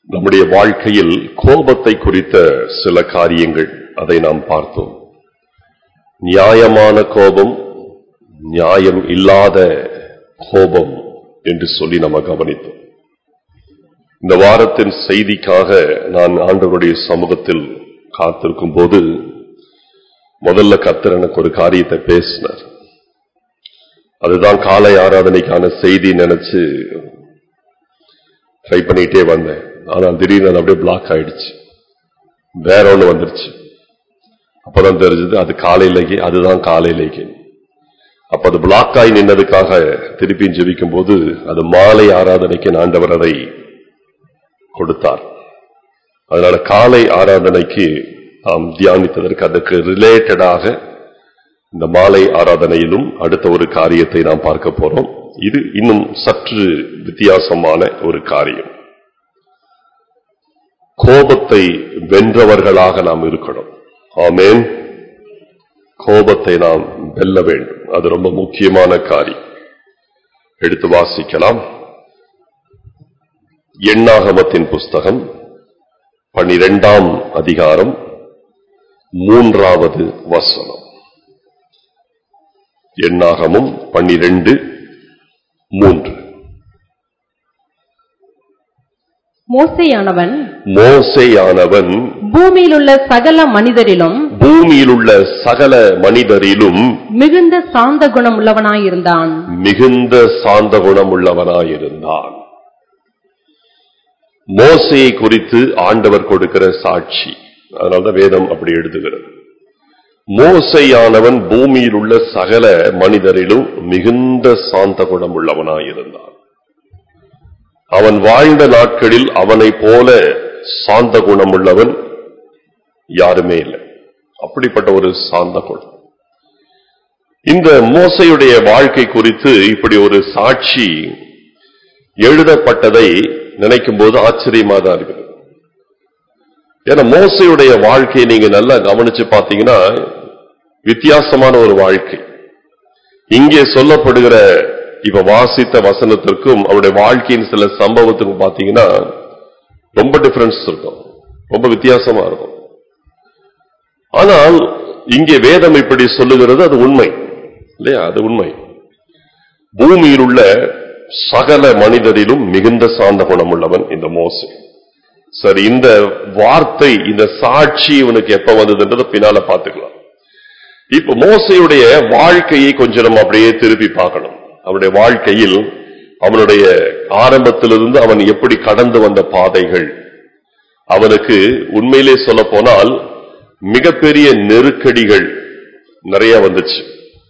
நம்முடைய வாழ்க்கையில் கோபத்தை குறித்த சில காரியங்கள் அதை நாம் பார்த்தோம் நியாயமான கோபம் நியாயம் இல்லாத கோபம் என்று சொல்லி நம்ம கவனித்தோம் இந்த வாரத்தின் செய்திக்காக நான் ஆண்டவருடைய சமூகத்தில் காத்திருக்கும் போது முதல்ல கத்தர் எனக்கு ஒரு காரியத்தை பேசினார் அதுதான் காலை ஆராதனைக்கான செய்தி நினைச்சு ட்ரை பண்ணிட்டே வந்தேன் ஆனால் திடீர்னு அது அப்படியே பிளாக் ஆயிடுச்சு வேற ஒண்ணு வந்துருச்சு அப்பதான் தெரிஞ்சது அது காலையிலேக்கு அதுதான் காலையிலேக்கு அப்ப அது பிளாக் ஆகி நின்னதுக்காக திருப்பியும் ஜெபிக்கும் போது அது மாலை ஆராதனைக்கு ஆண்டவர் அதை கொடுத்தார் அதனால காலை ஆராதனைக்கு நாம் தியானித்ததற்கு அதுக்கு ரிலேட்டடாக இந்த மாலை ஆராதனையிலும் அடுத்த ஒரு காரியத்தை நாம் பார்க்க போறோம் இது இன்னும் சற்று வித்தியாசமான ஒரு காரியம் கோபத்தை வென்றவர்களாக நாம் இருக்கணும் ஆமேன் கோபத்தை நாம் வெல்ல வேண்டும் அது ரொம்ப முக்கியமான காரியம் எடுத்து வாசிக்கலாம் எண்ணாகமத்தின் புஸ்தகம் பனிரெண்டாம் அதிகாரம் மூன்றாவது வசனம் எண்ணாகமும் பன்னிரண்டு மூன்று மோசையானவன் மோசையானவன் பூமியில் உள்ள சகல மனிதரிலும் பூமியில் உள்ள சகல மனிதரிலும் மிகுந்த சாந்த குணம் உள்ளவனாயிருந்தான் மிகுந்த சாந்த குணம் உள்ளவனாயிருந்தான் மோசையை குறித்து ஆண்டவர் கொடுக்கிற சாட்சி அதனால்தான் வேதம் அப்படி எழுதுகிறது மோசையானவன் பூமியில் உள்ள சகல மனிதரிலும் மிகுந்த சாந்த குணம் உள்ளவனாயிருந்தான் அவன் வாழ்ந்த நாட்களில் அவனைப் போல சாந்த குணம் உள்ளவன் யாருமே இல்லை அப்படிப்பட்ட ஒரு சாந்த குணம் இந்த மோசையுடைய வாழ்க்கை குறித்து இப்படி ஒரு சாட்சி எழுதப்பட்டதை நினைக்கும் போது ஆச்சரியமா தான் இருக்கிறது ஏன்னா மோசையுடைய வாழ்க்கையை நீங்க நல்லா கவனிச்சு பார்த்தீங்கன்னா வித்தியாசமான ஒரு வாழ்க்கை இங்கே சொல்லப்படுகிற இப்ப வாசித்த வசனத்திற்கும் அவருடைய வாழ்க்கையின் சில சம்பவத்துக்கும் பார்த்தீங்கன்னா ரொம்ப டிஃபரன்ஸ் இருக்கும் ரொம்ப வித்தியாசமா இருக்கும் ஆனால் இங்கே வேதம் இப்படி சொல்லுகிறது அது உண்மை இல்லையா அது உண்மை பூமியில் உள்ள சகல மனிதரிலும் மிகுந்த சாந்த குணம் உள்ளவன் இந்த மோசை சரி இந்த வார்த்தை இந்த சாட்சி இவனுக்கு எப்ப வந்ததுன்றத பின்னால பார்த்துக்கலாம் இப்ப மோசையுடைய வாழ்க்கையை கொஞ்சம் நம்ம அப்படியே திருப்பி பார்க்கணும் அவனுடைய வாழ்க்கையில் அவனுடைய ஆரம்பத்திலிருந்து அவன் எப்படி கடந்து வந்த பாதைகள் அவனுக்கு உண்மையிலே சொல்ல போனால் மிகப்பெரிய நெருக்கடிகள் நிறைய வந்துச்சு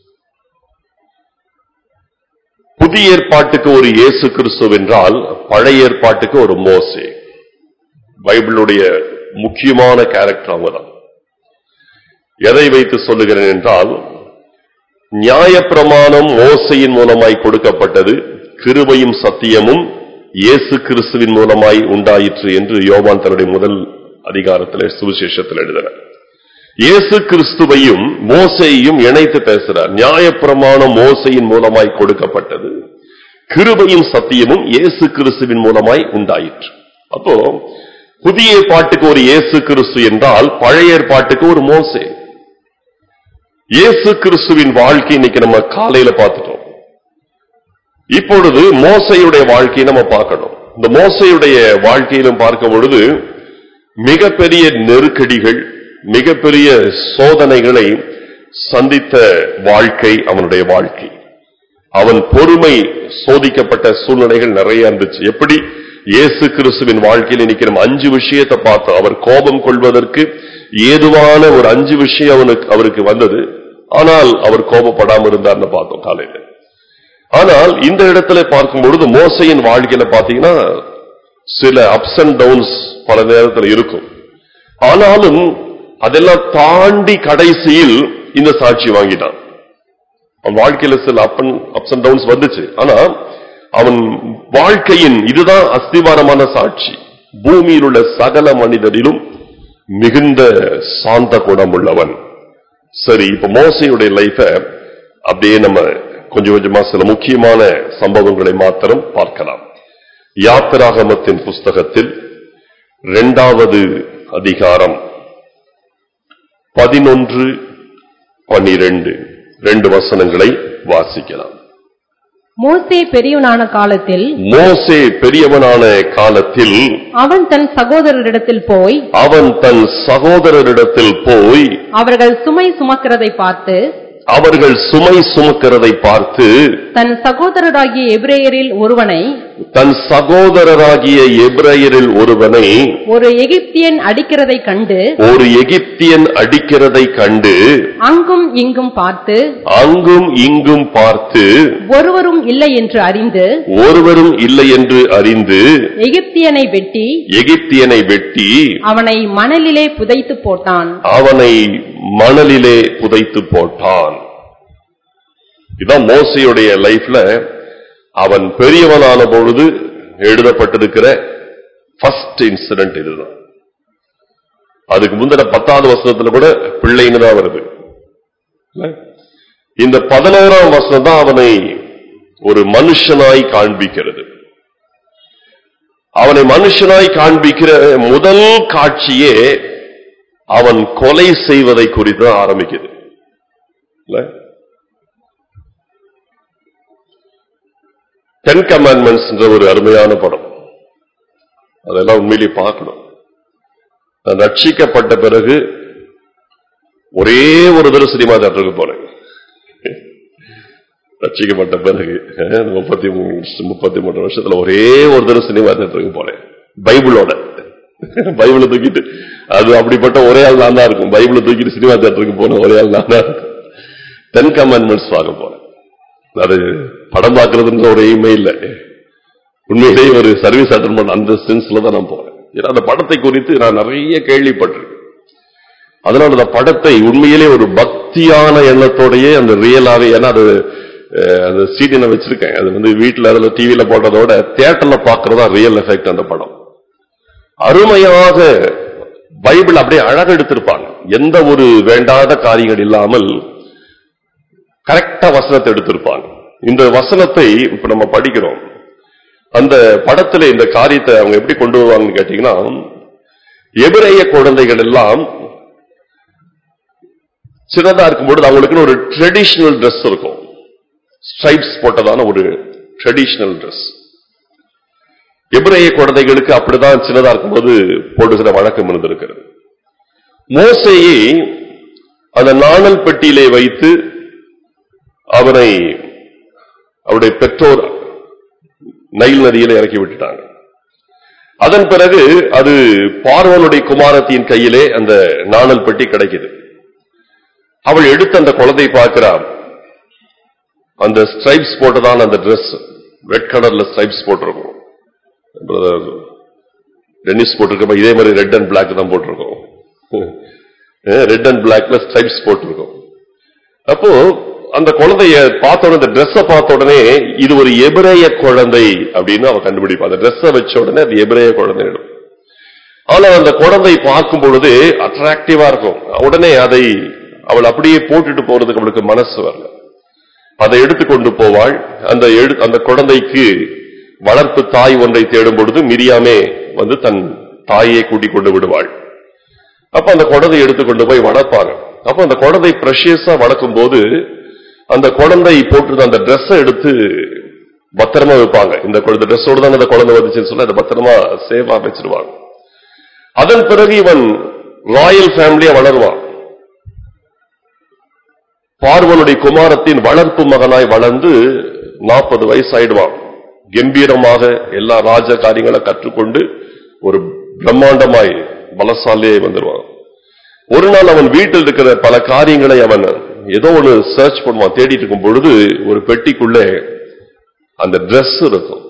புதிய ஏற்பாட்டுக்கு ஒரு இயேசு கிறிஸ்து என்றால் பழைய ஏற்பாட்டுக்கு ஒரு மோசே பைபிளுடைய முக்கியமான கேரக்டர் அவங்கதான் எதை வைத்து சொல்லுகிறேன் என்றால் நியாயப்பிரமாணம் மோசையின் மூலமாய் கொடுக்கப்பட்டது கிருபையும் சத்தியமும் இயேசு கிறிஸ்துவின் மூலமாய் உண்டாயிற்று என்று யோவான் தன்னுடைய முதல் அதிகாரத்தில் சுவிசேஷத்தில் எழுதினார் இயேசு கிறிஸ்துவையும் மோசையையும் இணைத்து பேசுறார் நியாயப்பிரமாணம் மோசையின் மூலமாய் கொடுக்கப்பட்டது கிருபையும் சத்தியமும் இயேசு கிறிஸ்துவின் மூலமாய் உண்டாயிற்று அப்போ புதிய பாட்டுக்கு ஒரு இயேசு கிறிஸ்து என்றால் பழைய ஏற்பாட்டுக்கு ஒரு மோசே இயேசு கிறிஸ்துவின் வாழ்க்கை இன்னைக்கு நம்ம காலையில பார்த்துட்டோம் இப்பொழுது மோசையுடைய வாழ்க்கையை நம்ம பார்க்கணும் இந்த மோசையுடைய வாழ்க்கையிலும் பார்க்கும் பொழுது மிகப்பெரிய நெருக்கடிகள் மிகப்பெரிய சோதனைகளை சந்தித்த வாழ்க்கை அவனுடைய வாழ்க்கை அவன் பொறுமை சோதிக்கப்பட்ட சூழ்நிலைகள் நிறைய இருந்துச்சு எப்படி இயேசு கிறிஸ்துவின் வாழ்க்கையில் இன்னைக்கு நம்ம அஞ்சு விஷயத்தை பார்த்தோம் அவர் கோபம் கொள்வதற்கு ஏதுவான ஒரு அஞ்சு விஷயம் அவனுக்கு அவருக்கு வந்தது ஆனால் அவர் கோபப்படாம இருந்தார்னு பார்த்தோம் காலையில ஆனால் இந்த இடத்துல பார்க்கும் பொழுது மோசையின் வாழ்க்கையில பாத்தீங்கன்னா சில அப்ஸ் அண்ட் டவுன்ஸ் பல நேரத்தில் இருக்கும் ஆனாலும் அதெல்லாம் தாண்டி கடைசியில் இந்த சாட்சி வாங்கிட்டான் அவன் வாழ்க்கையில சில up and ups and downs வந்துச்சு ஆனா அவன் வாழ்க்கையின் இதுதான் அஸ்திவாரமான சாட்சி பூமியில் உள்ள சகல மனிதரிலும் மிகுந்த சாந்த குணம் உள்ளவன் சரி இப்ப மோசையுடைய லைஃப அப்படியே நம்ம கொஞ்சம் கொஞ்சமா சில முக்கியமான சம்பவங்களை மாத்திரம் பார்க்கலாம் யாத்திராகமத்தின் புஸ்தகத்தில் இரண்டாவது அதிகாரம் பதினொன்று பனிரெண்டு ரெண்டு வசனங்களை வாசிக்கலாம் மோசே பெரியவனான காலத்தில் மோசே பெரியவனான காலத்தில் அவன் தன் சகோதரரிடத்தில் போய் அவன் தன் சகோதரரிடத்தில் போய் அவர்கள் சுமை சுமக்கிறதை பார்த்து அவர்கள் சுமை சுமக்கிறதை பார்த்து தன் சகோதரராகிய எபிரேயரில் ஒருவனை தன் சகோதரராகிய எபிரேயரில் ஒருவனை ஒரு எகிப்தியன் அடிக்கிறதை கண்டு ஒரு எகிப்தியன் அடிக்கிறதை கண்டு அங்கும் இங்கும் பார்த்து அங்கும் இங்கும் பார்த்து ஒருவரும் இல்லை என்று அறிந்து ஒருவரும் இல்லை என்று அறிந்து எகிப்தியனை வெட்டி எகிப்தியனை வெட்டி அவனை மணலிலே புதைத்து போட்டான் அவனை மணலிலே புதைத்து போட்டான் இதான் மோசையுடைய லைஃப்ல அவன் பெரியவனான பொழுது எழுதப்பட்டிருக்கிற ஃபர்ஸ்ட் இன்சிடென்ட் இதுதான் அதுக்கு முந்தின பத்தாவது வசனத்துல கூட பிள்ளைன்னு தான் வருது இல்ல? இந்த பதினோராம் வசனம் தான் அவனை ஒரு மனுஷனாய் காண்பிக்கிறது அவனை மனுஷனாய் காண்பிக்கிற முதல் காட்சியே அவன் கொலை செய்வதை குறித்து தான் ஆரம்பிக்குது இல்ல? டென் கமாண்ட்மெண்ட்ஸ் ஒரு அருமையான படம் அதெல்லாம் உண்மையிலேயே பார்க்கணும் நான் ரட்சிக்கப்பட்ட பிறகு ஒரே ஒரு தடவை சினிமா தேட்டருக்கு போனேன் ரட்சிக்கப்பட்ட பிறகு அஹ், முப்பத்தி மூணு முப்பத்தி மூணு வருஷத்துல ஒரே ஒரு தடவை சினிமா தேட்டருக்கு போனேன் பைபிளோட பைபிளை தூக்கிட்டு அது அப்படிப்பட்ட ஒரே ஆள் நான் தான் இருக்கும் பைபிளை தூக்கிட்டு சினிமா தேட்டருக்கு போன ஒரே ஆள் நான் தான் இருக்கும் டென் கமாண்ட்மெண்ட்ஸ் பார்க்க போனேன் அது படம் பார்க்கறதுன்ற ஒரு எய்மே இல்லை உண்மையிலேயே ஒரு சர்வீஸ் அட்டன் பண்ண அந்த சென்ஸ்ல தான் நான் போறேன் ஏன்னா அந்த படத்தை குறித்து நான் நிறைய கேள்விப்பட்டிருக்கேன் அதனால அந்த படத்தை உண்மையிலே ஒரு பக்தியான எண்ணத்தோடயே அந்த ரியலாவே ஏன்னா அது அஹ், அந்த சீடி நான் வச்சிருக்கேன் அது வந்து வீட்டுல அதுல டிவியில போட்டதோட தியேட்டர்ல பாக்குறதா ரியல் எஃபெக்ட் அந்த படம் அருமையாக பைபிள் அப்படியே அழகா எடுத்திருப்பாங்க எந்த ஒரு வேண்டாத காரியங்கள் இல்லாமல் கரெக்டா வசனத்தை எடுத்திருப்பாங்க இந்த வசனத்தை இப்ப நம்ம படிக்கிறோம் அந்த படத்துல இந்த காரியத்தை அவங்க எப்படி கொண்டு வருவாங்கன்னு கேட்டீங்கன்னா எபிரேய குழந்தைகள் எல்லாம் சின்னதா இருக்கும்பொழுது அவங்களுக்குன்னு ஒரு ட்ரெடிஷனல் Dress இருக்கும் ஸ்ட்ரைப்ஸ் போட்டதான ஒரு ட்ரெடிஷனல் Dress எபிரேய குழந்தைகளுக்கு அப்படிதான் சின்னதா இருக்கும்போது போடுகிற வழக்கம் இருந்திருக்கிறது மோசையை அந்த நாணல் பெட்டியிலே வைத்து அவனை அவருடைய பெற்றோர் நைல் நதியில இறக்கி விட்டுட்டாங்க அதன் பிறகு அது பார்வனுடைய குமாரத்தின் கையிலே அந்த நாணல் பெட்டி கிடைக்குது அவள் எடுத்து அந்த குழந்தை பார்க்கிறாள் அந்த ஸ்ட்ரைப்ஸ் போட்டதான அந்த Dress ரெட் கலர்ல ஸ்ட்ரைப்ஸ் போட்டிருக்கும் Brother டென்னிஸ் போட்டிருக்கப்ப இதே மாதிரி ரெட் அண்ட் Black தான் போட்டிருக்கோம் ரெட் அண்ட் பிளாக்ல ஸ்ட்ரைப்ஸ் போட்டிருக்கோம் அப்போ அந்த குழந்தைய பார்த்த உடனே அந்த ட்ரெஸ்ஸ பார்த்த உடனே இது ஒரு எபிரேய குழந்தை அப்படின்னு அவன் கண்டுபிடிப்பான் அந்த ட்ரெஸ்ஸ வச்ச உடனே அது எபிரேய குழந்தையிடும் ஆனா அந்த குழந்தை பார்க்கும் பொழுது அட்ராக்டிவா இருக்கும் உடனே அதை அவள் அப்படியே போட்டுட்டு போறதுக்கு அவளுக்கு மனசு வரல அதை எடுத்துக்கொண்டு போவாள் அந்த எடு- அந்த குழந்தைக்கு வளர்ப்பு தாய் ஒன்றை தேடும் பொழுது மிரியாமே வந்து தன் தாயை கூட்டிக் கொண்டு விடுவாள் அப்ப அந்த குழந்தை எடுத்துக்கொண்டு போய் வளர்ப்பாங்க அப்ப அந்த குழந்தை பிரஷியஸா வளர்க்கும் போது அந்த குழந்தை போட்டிருந்த அந்த ட்ரெஸ்ஸை எடுத்து பத்திரமா வைப்பாங்க இந்த குழந்தை ட்ரெஸ்ஸோட தான் அந்த குழந்தை வந்துச்சுன்னு சொல்லி அதை பத்திரமா சேஃபா வச்சிருவாங்க அதன் பிறகு இவன் ராயல் ஃபேமிலியா வளருவான் பார்வனுடைய குமாரத்தின் வளர்ப்பு மகனாய் வளர்ந்து நாற்பது வயசு ஆயிடுவான் கம்பீரமாக எல்லா ராஜ காரியங்களை கற்றுக்கொண்டு ஒரு பிரம்மாண்டமாய் பலசாலியாய் வந்துடுவான் ஒரு நாள் அவன் வீட்டில் இருக்கிற பல காரியங்களை அவன் ஏதோ ஒன்று சர்ச் பண்ணுவான் தேடிட்டு இருக்கும் பொழுது ஒரு பெட்டிக்குள்ளே அந்த Dress இருக்கும்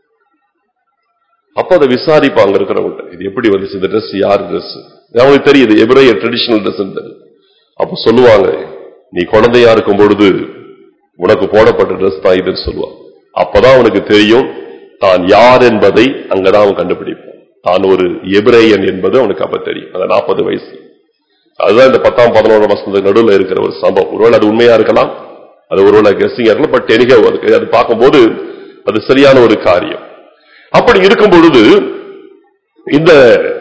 அப்ப அதை விசாரிப்பாங்க இருக்கிறவங்க இது எப்படி வந்துச்சு இந்த Dress யார் Dress அவங்களுக்கு தெரியுது எபிரேய ட்ரெடிஷனல் Dress தெரியும் அப்ப சொல்லுவாங்க நீ குழந்தையா இருக்கும் பொழுது உனக்கு போடப்பட்ட Dress தான் இதுன்னு சொல்லுவான் அப்பதான் அவனுக்கு தெரியும் தான் யார் என்பதை அங்கதான் அவன் கண்டுபிடிப்பான் தான் ஒரு எபிரேயன் என்பது அவனுக்கு அப்ப தெரியும் அந்த நாற்பது வயசு அதுதான் இந்த பத்தாம் பதினோராம் வருஷத்துக்கு நடுவில் இருக்கிற ஒரு சம்பவம் ஒருவேளை அது உண்மையா இருக்கலாம் அது ஒருவேளை கெஸ்டிங்கா இருக்கலாம் பட் எனிகே இருக்கு அது பார்க்கும்போது அது சரியான ஒரு காரியம் அப்படி இருக்கும் பொழுது இந்த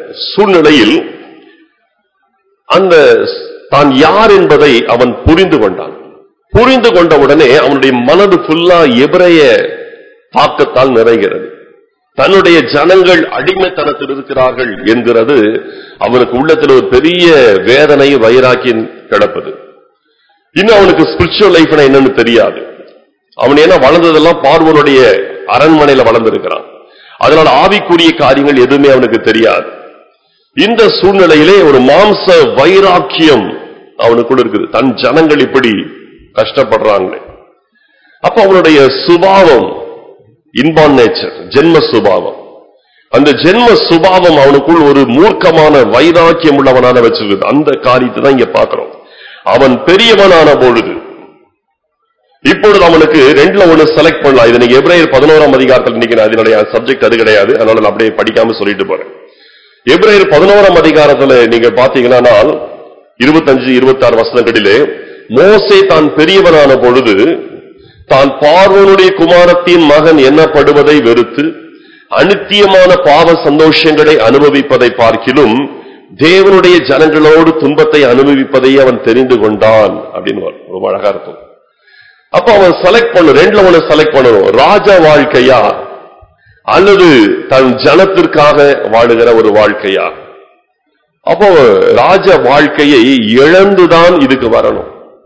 சூழ்நிலையில் அந்த தான் யார் என்பதை அவன் புரிந்து கொண்டான் புரிந்து கொண்ட உடனே அவனுடைய மனது ஃபுல்லா எபிரைய தாக்கத்தால் நிறைகிறது தன்னுடைய ஜனங்கள் அடிமைத்தனத்தில் இருக்கிறார்கள் என்கிறது அவனுக்கு உள்ளத்தில் ஒரு பெரிய வேதனை வைராக்கியம் கிடப்பது இன்னும் அவனுக்கு ஸ்பிரிச்சுவல் லைஃப்னா என்னன்னு தெரியாது அவன் ஏன்னா வளர்ந்ததெல்லாம் பார்வனுடைய அரண்மனையில வளர்ந்திருக்கிறான் அதனால ஆவிக்குரிய காரியங்கள் எதுவுமே அவனுக்கு தெரியாது இந்த சூழ்நிலையிலே ஒரு மாம்ச வைராக்கியம் அவனுக்குள்ள இருக்குது தன் ஜனங்கள் இப்படி கஷ்டப்படுறாங்களே அப்ப அவனுடைய சுபாவம் இன்பான் நேச்சர் ஜென்ம சுபாவம் அந்த ஜென்ம சுபாவம் அவனுக்குள் ஒரு மூர்க்கமான வைராக்கியம் உள்ளவனான வச்சிருக்குது அந்த காரியத்தை தான் இங்க பார்க்கிறோம் அவன் பெரியவனான பொழுது இப்பொழுது அவனுக்கு ரெண்டுல ஒண்ணு செலக்ட் பண்ணலாம் இது நீங்க எப்ரேயர் பதினோராம் அதிகாரத்தில் இன்னைக்கு நான் இதனுடைய சப்ஜெக்ட் அது கிடையாது அதனால நான் அப்படியே படிக்காம சொல்லிட்டு போறேன் எப்ரேயர் பதினோராம் அதிகாரத்துல நீங்க பாத்தீங்கன்னா இருபத்தஞ்சு இருபத்தாறு வசனங்களிலே மோசே தான் பெரியவனான பொழுது தான் பார்வனுடைய குமாரத்தின் மகன் எண்ணப்படுவதை வெறுத்து அனித்தியமான பாவ சந்தோஷங்களை அனுபவிப்பதை பார்க்கிலும் தேவனுடைய ஜனங்களோடு துன்பத்தை அனுபவிப்பதை அவன் தெரிந்து கொண்டான் அப்படின்னு வரும். ரொம்ப அழகா இருக்கும் அப்ப அவன் செலக்ட் பண்ணு ரெண்டுல ஒண்ணு செலக்ட் பண்ணணும் ராஜா வாழ்க்கையா அல்லது தன் ஜனத்திற்காக வாழுகிற ஒரு வாழ்க்கையா அப்போ ராஜ வாழ்க்கையை இழந்துதான் இதுக்கு வரணும்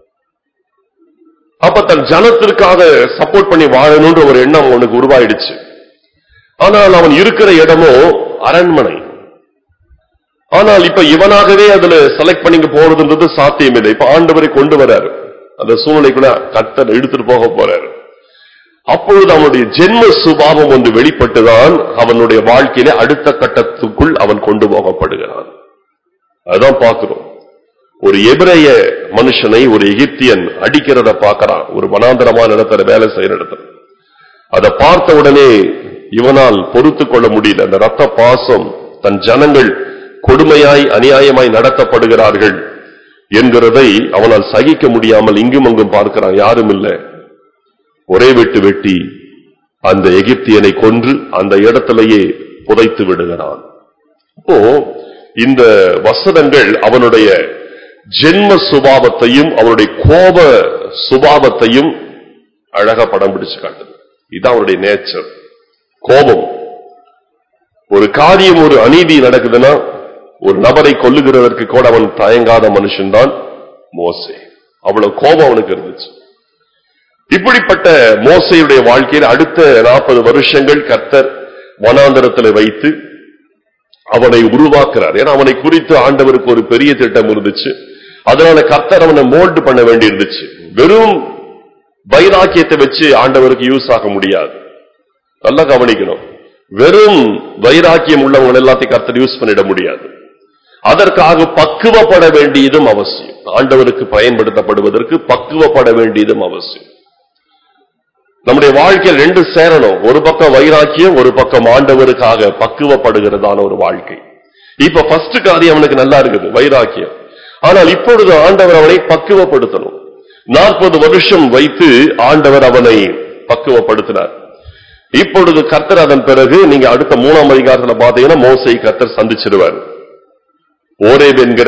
அப்ப தன் ஜனத்திற்காக சப்போர்ட் பண்ணி வாழணும்ன்ற ஒரு எண்ணம் அவனுக்கு உருவாயிடுச்சு ஆனால் அவன் இருக்கிற இடமோ அரண்மனை ஆனால் இப்ப இவனாகவே அதுல செலக்ட் பண்ணிங்க போறதுன்றது சாத்தியமில்லை இப்ப ஆண்டவரை கொண்டு வராரு அந்த சூழ்நிலைக்குள்ள கர்த்தர் எடுத்துட்டு போக போறாரு அப்பொழுது அவனுடைய ஜென்ம சுபாவம் ஒன்று வெளிப்பட்டுதான் அவனுடைய வாழ்க்கையில அடுத்த கட்டத்துக்குள் அவன் கொண்டு போகப்படுகிறான் அதான் பார்க்கிறோம் ஒரு எபிரைய மனுஷனை ஒரு எகிப்தியன் அடிக்கிறத பார்க்கறான் ஒரு வனாந்தரமான இடத்துல வேலை செய்யற இடத்துல அதை பார்த்த உடனே இவனால் பொறுத்து கொள்ள முடியல அந்த ரத்த பாசம் தன் ஜனங்கள் கொடுமையாய் அநியாயமாய் நடத்தப்படுகிறார்கள் என்கிறதை அவனால் சகிக்க முடியாமல் இங்கும் அங்கும் பார்க்கிறான் யாரும் இல்லை ஒரே வெட்டு வெட்டி அந்த எகிப்தியனை கொன்று அந்த இடத்திலேயே புதைத்து விடுகிறான் அப்போ இந்த வசனங்கள் அவனுடைய ஜென்ம சுபாவத்தையும் அவனுடைய கோப சுபாவத்தையும் அழகா படம் பிடிச்சு காட்டுது இதான் அவருடைய நேச்சர் கோபம் ஒரு காரியம் ஒரு அநீதி நடக்குதுன்னா ஒரு நபரை கொல்லுகிறதற்கு கூட அவன் தயங்காத மனுஷன்தான் மோசே அவ்வளவு கோபம் அவனுக்கு இருந்துச்சு இப்படிப்பட்ட மோசையுடைய வாழ்க்கையில் அடுத்த நாற்பது வருஷங்கள் கர்த்தர் வனாந்தரத்தில் வைத்து அவனை உருவாக்குறார் ஏன்னா அவனை குறித்து ஆண்டவருக்கு ஒரு பெரிய திட்டம் இருந்துச்சு அதனால கர்த்தர் அவனை மோல்டு பண்ண வேண்டி இருந்துச்சு வெறும் வைராக்கியத்தை வச்சு ஆண்டவருக்கு யூஸ் ஆக முடியாது நல்லா கவனிக்கணும் வெறும் வைராக்கியம் உள்ளவங்க எல்லாத்தையும் கர்த்தர் யூஸ் பண்ணிட முடியாது அதற்காக பக்குவப்பட வேண்டியதும் அவசியம் ஆண்டவருக்கு பயன்படுத்தப்படுவதற்கு பக்குவப்பட வேண்டியதும் அவசியம் நம்முடைய வாழ்க்கையில் ரெண்டு சேரணும் ஒரு பக்கம் வைராக்கியம் ஒரு பக்கம் ஆண்டவருக்காக பக்குவப்படுகிறதான ஒரு வாழ்க்கை இப்ப ஃபர்ஸ்ட் காரியம் அவனுக்கு நல்லா இருக்குது வைராக்கியம் ஆனால் இப்பொழுது ஆண்டவர் அவனை பக்குவப்படுத்தணும் நாற்பது வருஷம் வைத்து ஆண்டவர் அவனை பக்குவப்படுத்தினார் இப்பொழுது கர்த்தர் அதன் பிறகு நீங்க அடுத்த மூணாம் அதிகாரத்துல பாத்தீங்கன்னா மோசை கர்த்தர் சந்திச்சிடுவார் ஓரேப் என்கிற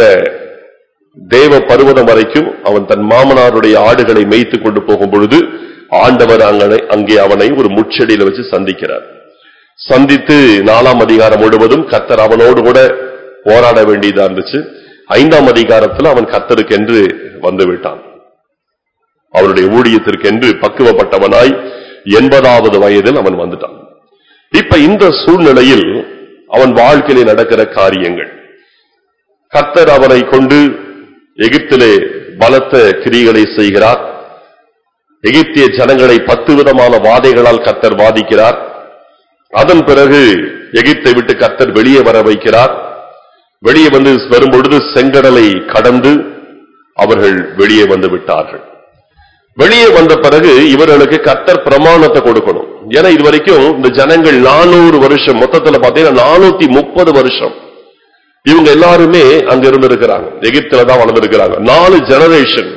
தேவ பருவதம் வரைக்கும் அவன் தன் மாமனாருடைய ஆடுகளை மேய்த்து கொண்டு போகும் பொழுது ஆண்டவர் அங்கனை அங்கே அவனை ஒரு முச்செடியில வச்சு சந்திக்கிறார் சந்தித்து நாலாம் அதிகாரம் முழுவதும் கர்த்தர் அவனோடு கூட போராட வேண்டியதா இருந்துச்சு ஐந்தாம் அதிகாரத்தில் அவன் கர்த்தருக்கென்று வந்து விட்டான் அவனுடைய ஊழியத்திற்கென்று பக்குவப்பட்டவனாய் எண்பதாவது வயதில் அவன் வந்துட்டான் இப்ப இந்த சூழ்நிலையில் அவன் வாழ்க்கையிலே நடக்கிற காரியங்கள் கர்த்தர் அவனை கொண்டு எகிப்திலே பலத்த கிரிகளை செய்கிறார் எகிப்திய ஜனங்களை பத்து விதமான வாதைகளால் கர்த்தர் வாதிக்கிறார் அதன் பிறகு எகிப்தை விட்டு கர்த்தர் வெளியே வர வைக்கிறார் வெளியே வந்து வரும்பொழுது செங்கடலை கடந்து அவர்கள் வெளியே வந்து விட்டார்கள் வெளியே வந்த பிறகு இவர்களுக்கு கர்த்தர் பிரமாணத்தை கொடுக்கணும் ஏன்னா இது வரைக்கும் இந்த ஜனங்கள் நானூறு வருஷம் மொத்தத்துல பாத்தீங்கன்னா நானூத்தி முப்பது வருஷம் இவங்க எல்லாருமே அங்க இருந்து இருக்கிறாங்க எகிப்துல தான் வளர்ந்திருக்கிறாங்க நாலு ஜெனரேஷன்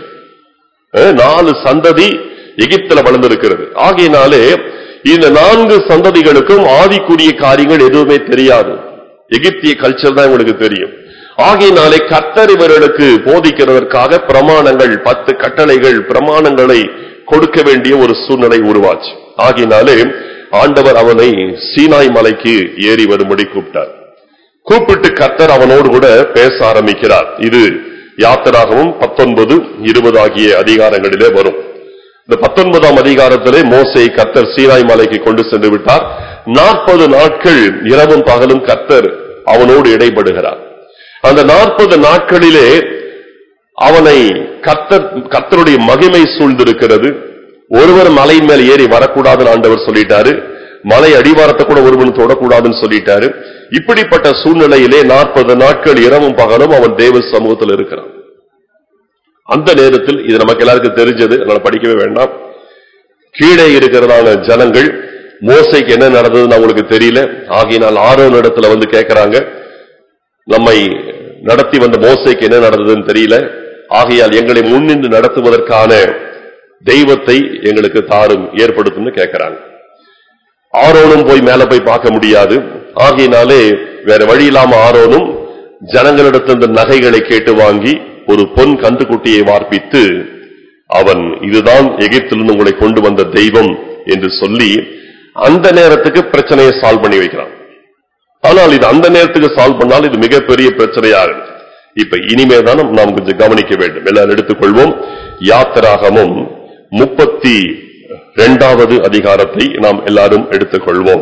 நாலு சந்ததி எகிப்துல வளர்ந்திருக்கிறது ஆகையினாலே இந்த நான்கு சந்ததிகளுக்கும் ஆதிக்குரிய காரியங்கள் எதுவுமே தெரியாது எகிப்திய கல்ச்சர் தான் உங்களுக்கு தெரியும் ஆகையினாலே கர்த்தர் இவர்களுக்கு போதிக்கிறதற்காக பிரமாணங்கள் பத்து கட்டளைகள் பிரமாணங்களை கொடுக்க வேண்டிய ஒரு சூழ்நிலை உருவாச்சு ஆகையினாலே ஆண்டவர் அவனை சீனாய் மலைக்கு ஏறி வரும்படி கூப்பிட்டார் கூப்பிட்டு கர்த்தர் அவனோடு கூட பேச ஆரம்பிக்கிறார் இது யாத்திராகவும் பத்தொன்பது இருபது ஆகிய அதிகாரங்களிலே வரும் இந்த பத்தொன்பதாம் அதிகாரத்திலே மோசை கர்த்தர் சீனாய் மலைக்கு கொண்டு சென்று விட்டார் நாற்பது நாட்கள் இரவும் பகலும் கர்த்தர் அவனோடு இடைப்படுகிறார் அந்த நாற்பது நாட்களிலே அவனை கர்த்தர் கர்த்தருடைய மகிமை சூழ்ந்திருக்கிறது ஒருவர் மலை மேல் ஏறி வரக்கூடாதுன்னு ஆண்டவர் சொல்லிட்டாரு மலை அடிவாரத்தை கூட ஒருவன் தொடக்கூடாதுன்னு சொல்லிட்டாரு இப்படிப்பட்ட சூழ்நிலையிலே நாற்பது நாட்கள் இரவும் பகலும் அவன் தேவ சமூகத்தில் இருக்கிறான் அந்த நேரத்தில் இது நமக்கு எல்லாருக்கும் தெரிஞ்சது அதனால படிக்கவே வேண்டாம் கீழே இருக்கிறதான ஜனங்கள் மோசைக்கு என்ன நடந்ததுன்னு அவங்களுக்கு தெரியல ஆகையினால் ஆரோன் இடத்துல வந்து கேட்கறாங்க நம்மை நடத்தி வந்த மோசைக்கு என்ன நடந்ததுன்னு தெரியல ஆகையால் எங்களை முன்னின்று நடத்துவதற்கான தெய்வத்தை எங்களுக்கு தாரும் ஏற்படுத்தும்னு கேட்கறாங்க ஆரோனும் போய் மேல போய் பார்க்க முடியாது ஆகையினாலே வேற வழி இல்லாம ஆரோனும் ஜனங்களிடத்து இந்த நகைகளை கேட்டு வாங்கி ஒரு பொன் கன்றுக்குட்டியை வார்ப்பித்து அவன் இதுதான் எகிப்திலிருந்து உங்களை கொண்டு வந்த தெய்வம் என்று சொல்லி அந்த நேரத்துக்கு பிரச்சனையை சால்வ் பண்ணி வைக்கிறான் ஆனால் இது அந்த நேரத்துக்கு சால்வ் பண்ணால் இது மிகப்பெரிய பிரச்சனையாகும் இப்ப இனிமே தான் நாம் கொஞ்சம் கவனிக்க வேண்டும் எல்லாரும் எடுத்துக்கொள்வோம் யாத்திராகமும் முப்பத்தி இரண்டாவது அதிகாரத்தை நாம் எல்லாரும் எடுத்துக்கொள்வோம்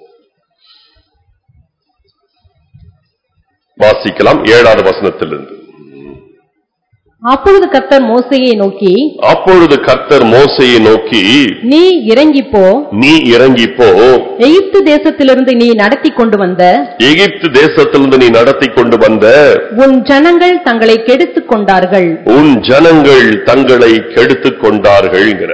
வாசிக்கலாம் ஏழாவது வசனத்திலிருந்து அப்பொழுது கர்த்தர் மோசையை நோக்கி அப்பொழுது கர்த்தர் மோசையை நோக்கி நீ இறங்கிப் போ நீ இறங்கி போ எகிப்து தேசத்திலிருந்து நீ நடத்தி கொண்டு வந்த எகிப்து தேசத்திலிருந்து நீ நடத்தி கொண்டு வந்த உன் ஜனங்கள் தங்களை கெடுத்துக் கொண்டார்கள் உன் ஜனங்கள் தங்களை கெடுத்துக் கொண்டார்கள்ங்கிற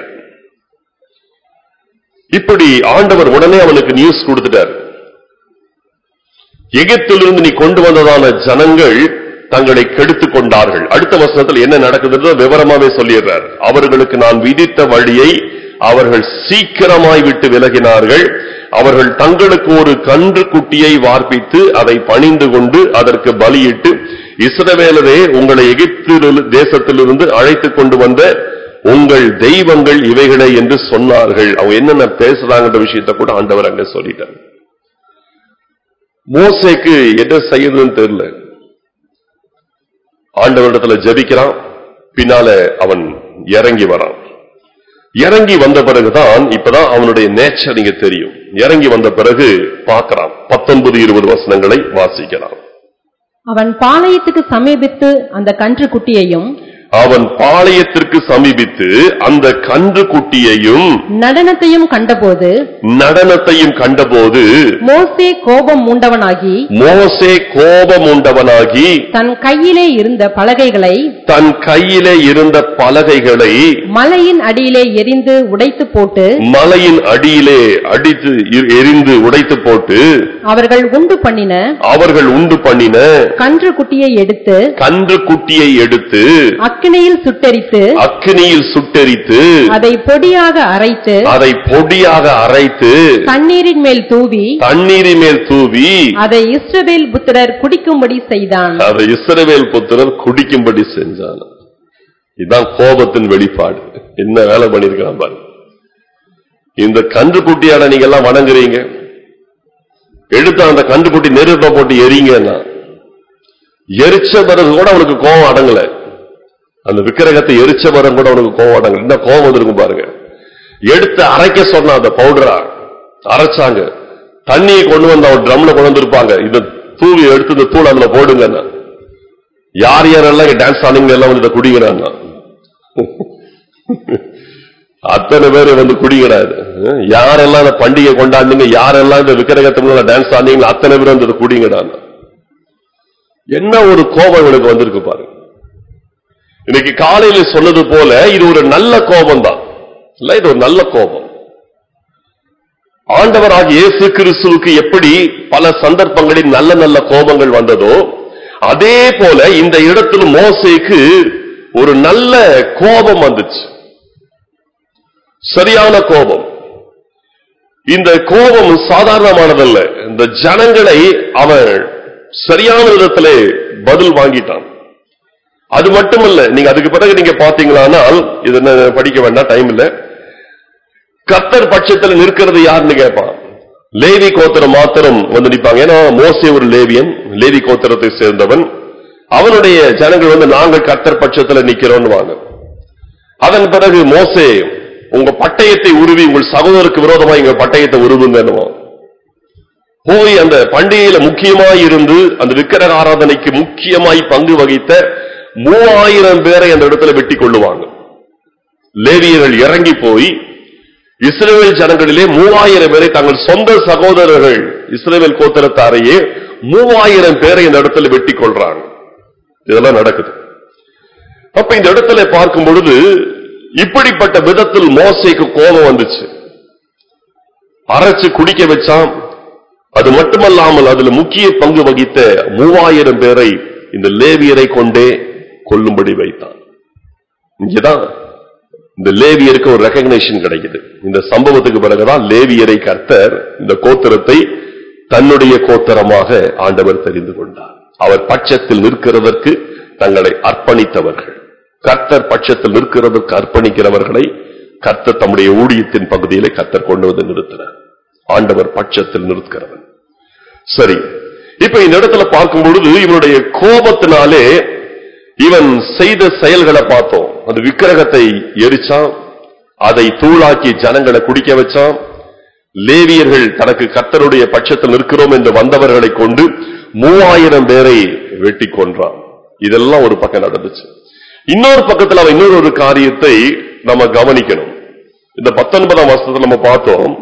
இப்படி ஆண்டவர் உடனே அவனுக்கு நியூஸ் கொடுத்துட்டார் எகிப்திலிருந்து நீ கொண்டு வந்ததான ஜனங்கள் தங்களை கெடுத்துக் கொண்டார்கள் அடுத்த வசனத்தில் என்ன நடக்குதுன்னு விவரமாவே சொல்லிடுறார் அவர்களுக்கு நான் விதித்த வழியை அவர்கள் சீக்கிரமாய் விட்டு விலகினார்கள் அவர்கள் தங்களுக்கு ஒரு கன்று குட்டியை வார்ப்பித்து அதை பணிந்து கொண்டு அதற்கு பலியிட்டு இஸ்ரவேலரே உங்களை எகிப்து தேசத்திலிருந்து அழைத்துக் கொண்டு வந்த உங்கள் தெய்வங்கள் இவைகளே என்று சொன்னார்கள் அவங்க என்னென்ன பேசுறாங்கன்ற விஷயத்தை கூட ஆண்டவர் அங்க சொல்லிட்டார் மோசேக்கு என்ன செய்யுதுன்னு தெரியல ஆண்டவரிடத்துல ஜெபிக்கிறான் பின்னால அவன் இறங்கி வரான் இறங்கி வந்த பிறகுதான் இப்பதான் அவனுடைய நேச்சர் இங்க தெரியும் இறங்கி வந்த பிறகு பார்க்கறான் பத்தொன்பது இருபது வசனங்களை வாசிக்கலாம் அவன் பாளையத்துக்கு சமீபித்து அந்த கன்று குட்டியையும் அவன் பாளையத்திற்கு சமீபித்து அந்த கன்று குட்டியையும் நடனத்தையும் கண்டபோது நடனத்தையும் கண்டபோது மோசே கோபம் மூண்டவனாகி மோசே கோபமுண்டவனாகி தன் கையிலே இருந்த பலகைகளை தன் கையிலே இருந்த பலகைகளை மலையின் அடியிலே எரிந்து உடைத்து போட்டு மலையின் அடியிலே அடித்து எ- எரிந்து உடைத்து போட்டு அவர்கள் உண்டு பண்ணின அவர்கள் உண்டு பண்ணின கன்று குட்டியை எடுத்து கன்று குட்டியை எடுத்து அக்கினியில் சுட்டெரித்து அக்கினியில் சுட்டெரித்து அதை பொடியாக அரைத்து அதை பொடியாக அரைத்து தண்ணீரின் மேல் தூவி தண்ணீரின் மேல் தூவி அதை இஸ்ரவேல் புத்திரர் குடிக்கும்படி செய்தான் அதை இஸ்ரவேல் புத்திரர் குடிக்கும்படி செஞ்சான் இதுதான் கோபத்தின் வெளிப்பாடு என்ன வேலை பண்ணிருக்கான் பாரு இந்த கன்றுக்குட்டியாட நீங்க எல்லாம் வணங்குறீங்க எடுத்து அந்த கன்றுக்குட்டி நெருப்ப போட்டு எரிங்கன்னா எரிச்ச பிறகு கூட அவனுக்கு கோபம் அடங்கல அந்த விக்கிரகத்தை எரிச்ச பிறகு கூட அவனுக்கு கோபம் அடங்கல என்ன கோபம் வந்திருக்கும் பாருங்க எடுத்து அரைக்க சொன்ன அந்த பவுடரா அரைச்சாங்க தண்ணியை கொண்டு வந்து அவன் ட்ரம்ல கொண்டு வந்திருப்பாங்க இந்த தூவி எடுத்து இந்த தூள் அதுல போடுங்க யார் யாரெல்லாம் டான்ஸ் ஆனீங்க எல்லாம் வந்து இதை குடிக்கிறாங்க அத்தனை பேர் வந்து குடிக்கிறாரு யாரெல்லாம் இந்த பண்டிகை கொண்டாடுனீங்க யாரெல்லாம் இந்த விக்கிரகத்துக்கு டான்ஸ் ஆனீங்க அத்தனை பேர் வந்து இதை குடிங்கிறாங்க என்ன ஒரு கோபம் இவனுக்கு வந்திருக்கு பாரு இன்னைக்கு காலையில சொன்னது போல இது ஒரு நல்ல கோபம் தான் இல்ல இது ஒரு நல்ல கோபம் ஆண்டவராகிய இயேசு கிறிஸ்துவுக்கு எப்படி பல சந்தர்ப்பங்களில் நல்ல நல்ல கோபங்கள் வந்ததோ அதே போல இந்த இடத்துல மோசேக்கு ஒரு நல்ல கோபம் வந்துச்சு சரியான கோபம் இந்த கோபம் சாதாரணமானதல்ல இந்த ஜனங்களை அவன் சரியான விதத்திலே பதில் வாங்கிட்டான் அது மட்டுமல்ல நீங்க அதுக்கு பிறகு நீங்க பாத்தீங்களானால் இது என்ன படிக்க வேண்டாம் டைம் இல்ல கர்த்தர் பட்சத்தில் நிற்கிறது யாருன்னு கேட்பான் லேவி கோத்திரம் மாத்திரம் வந்து நிற்பாங்க ஏன்னா மோசே ஒரு லேவியன் லேவி கோத்திரத்தை சேர்ந்தவன் அவனுடைய ஜனங்கள் வந்து நாங்கள் கர்த்தர் பட்சத்தில் நிக்கிறோம்னு வாங்க அதன் பிறகு மோசே உங்க பட்டயத்தை உருவி உங்கள் சகோதரருக்கு விரோதமா எங்க பட்டயத்தை உருவுங்கன்னுவான் போய் அந்த பண்டிகையில முக்கியமாய் இருந்து அந்த விக்கிரக ஆராதனைக்கு முக்கியமாய் பங்கு வகித்த மூவாயிரம் பேரை அந்த இடத்துல வெட்டி கொள்ளுவாங்க லேவியர்கள் இறங்கி போய் இஸ்ரேல் ஜனங்களிலே மூவாயிரம் பேரை தங்கள் சொந்த சகோதரர்கள் இஸ்ரேல் கோத்திரத்தாரையே மூவாயிரம் பேரை இந்த இடத்துல வெட்டி கொள்றாங்க இதெல்லாம் நடக்குது அப்ப இந்த இடத்துல பார்க்கும் பொழுது இப்படிப்பட்ட விதத்தில் மோசைக்கு கோபம் வந்துச்சு அரைச்சு குடிக்க வச்சான் அது மட்டுமல்லாமல் அதுல முக்கிய பங்கு வகித்த மூவாயிரம் பேரை இந்த லேவியரை கொண்டே கொல்லும்படி வைத்தான் இங்கதான் இந்த லேவியருக்கு ஒரு ரெகக்னேஷன் கிடைக்குது இந்த சம்பவத்துக்கு பிறகுதான் லேவியரை கர்த்தர் இந்த கோத்திரத்தை தன்னுடைய கோத்திரமாக ஆண்டவர் தெரிந்து கொண்டார் அவர் பட்சத்தில் நிற்கிறதற்கு தங்களை அர்ப்பணித்தவர்கள் கர்த்தர் பட்சத்தில் நிற்கிறதற்கு அர்ப்பணிக்கிறவர்களை கர்த்தர் தம்முடைய ஊழியத்தின் பகுதியிலே கர்த்தர் கொண்டு வந்து நிறுத்தினார் ஆண்டவர் பட்சத்தில் நிறுத்துகிறவன் சரி இப்ப இந்த இடத்துல பார்க்கும் பொழுது இவனுடைய கோபத்தினாலே இவன் செய்த செயல்களை பார்த்தோம் அந்த விக்கிரகத்தை எரிச்சான் அதை தூளாக்கி ஜனங்களை குடிக்க வச்சான் லேவியர்கள் தனக்கு கர்த்தருடைய பட்சத்தில் நிற்கிறோம் என்று வந்தவர்களை கொண்டு மூவாயிரம் பேரை வெட்டி கொன்றான் இதெல்லாம் ஒரு பக்கம் நடந்துச்சு இன்னொரு பக்கத்துல அவன் இன்னொரு ஒரு காரியத்தை நம்ம கவனிக்கணும் இந்த பத்தொன்பதாம் வருஷத்துல நம்ம பார்த்தோம்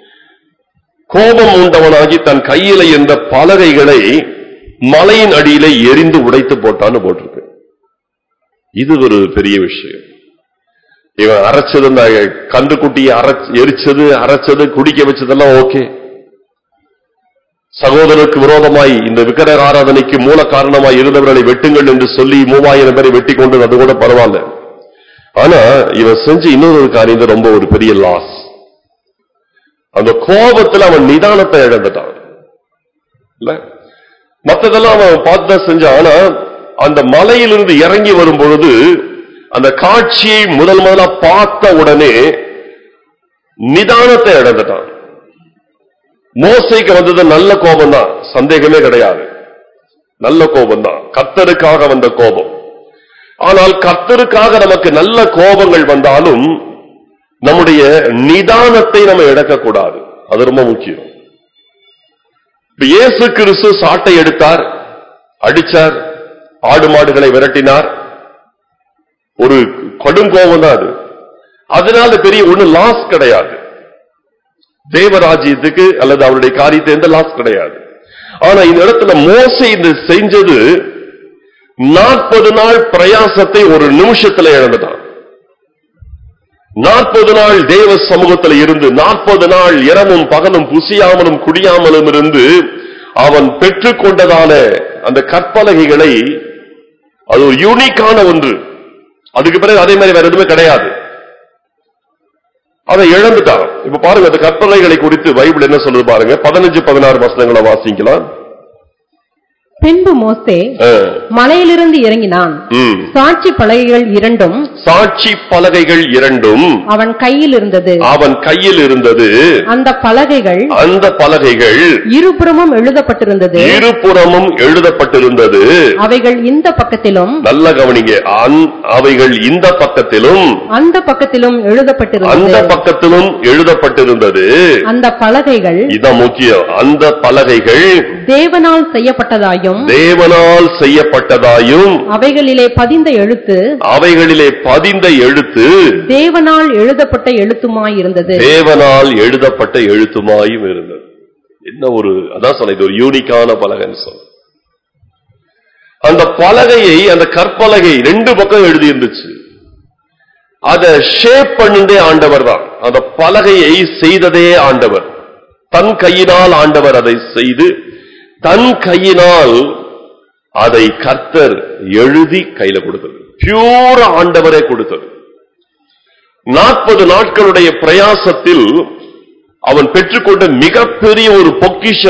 கோபம் உண்டவனாகி தன் கையில இருந்த பலகைகளை மலையின் அடியில எரிந்து உடைத்து போட்டான்னு போட்டிருக்கு இது ஒரு பெரிய விஷயம் இவன் அரைச்சது இந்த கன்றுக்குட்டியை அரைச்சு எரிச்சது அரைச்சது குடிக்க வச்சதெல்லாம் ஓகே சகோதரருக்கு விரோதமாய் இந்த விக்கிரக ஆராதனைக்கு மூல காரணமாய் இருந்தவர்களை வெட்டுங்கள் என்று சொல்லி மூவாயிரம் பேரை வெட்டி கொண்டது அது கூட பரவாயில்ல ஆனா இவன் செஞ்ச இன்னொரு ஒரு காரியம் தான் ரொம்ப ஒரு பெரிய லாஸ் அந்த கோபத்துல அவன் நிதானத்தை இழந்துட்டான் இல்ல மத்ததெல்லாம் அவன் பார்த்து தான் செஞ்சான் ஆனா அந்த மலையிலிருந்து இறங்கி வரும் பொழுது அந்த காட்சியை முதல் முதலா பார்த்த உடனே நிதானத்தை இழந்துட்டான் மோசைக்கு வந்தது நல்ல கோபம் தான் சந்தேகமே கிடையாது நல்ல கோபம் தான் கத்தருக்காக வந்த கோபம் ஆனால் கத்தருக்காக நமக்கு நல்ல கோபங்கள் வந்தாலும் நம்முடைய நிதானத்தை நம்ம இழக்கக்கூடாது அது ரொம்ப முக்கியம் இப்ப இயேசு கிறிஸ்து சாட்டை எடுத்தார் அடிச்சார் ஆடு மாடுகளை விரட்டினார் ஒரு கடும் கோபம் தான் அது அதனால பெரிய ஒண்ணு லாஸ் கிடையாது தேவராஜ்யத்துக்கு அல்லது அவருடைய காரியத்தை எந்த லாஸ் கிடையாது ஆனா இந்த இடத்துல மோசை இந்த செஞ்சது நாற்பது நாள் பிரயாசத்தை ஒரு நிமிஷத்துல இழந்துட்டான் நாற்பது நாள் தேவ சமூகத்தில் இருந்து நாற்பது நாள் இரவும் பகலும் புசியாமலும் குடியாமலும் இருந்து அவன் பெற்றுக்கொண்டதான அந்த கற்பலகைகளை அது ஒரு யூனிக்கான ஒன்று அதுக்கு பிறகு அதே மாதிரி வேற எதுவுமே கிடையாது அதை இழந்துட்டான் இப்ப பாருங்க அந்த கற்பனைகளை குறித்து பைபிள் என்ன சொல்லுது பாருங்க பதினஞ்சு பதினாறு வசனங்களை வாசிக்கலாம் பின்பு மோசே ஆ, மலையிலிருந்து இறங்கினான் ம். சாட்சி பலகைகள் இரண்டும் சாட்சி பலகைகள் இரண்டும் அவன் கையில் இருந்தது அவன் கையில் இருந்தது அந்த பலகைகள் அந்த பலகைகள் இருபுறமும் எழுதப்பட்டிருந்தது இருபுறமும் எழுதப்பட்டிருந்தது அவைகள் இந்த பக்கத்திலும் நல்ல கவனிங்க அந்- அவைகள் இந்த பக்கத்திலும் அந்த பக்கத்திலும் அந்த எழுதப்பட்டிருந்தது பக்கத்திலும் எழுதப்பட்டிருந்தது அந்த பலகைகள் இதான் முக்கியம் அந்த பலகைகள் தேவனால் செய்யப்பட்டதாயும் தேவனால் செய்யப்பட்டதாயும் அவைகளிலே பதிந்த எழுத்து அவைகளிலே பதிந்த எழுத்து தேவனால் எழுதப்பட்ட எழுத்துமாயிருந்தது தேவனால் எழுதப்பட்ட எழுத்துமாயும் இருந்தது என்ன ஒரு அதான் சொன்ன இது ஒரு யூனிக்கான பலகைன்னு சொன்ன அந்த பலகையை அந்த கற்பலகை ரெண்டு பக்கம் எழுதி இருந்துச்சு அத ஷேப் பண்ணிண்டே ஆண்டவர் தான் அந்த பலகையை செய்ததே ஆண்டவர் தன் கையினால் ஆண்டவர் அதை செய்து தன் கையினால் அதை கர்த்தர் எழுதி கையில கொடுத்தது பியூர் ஆண்டவரே கொடுத்தது நாற்பது நாட்களுடைய பிரயாசத்தில் அவன் பெற்றுக்கொண்ட மிகப்பெரிய ஒரு பொக்கிஷம் அது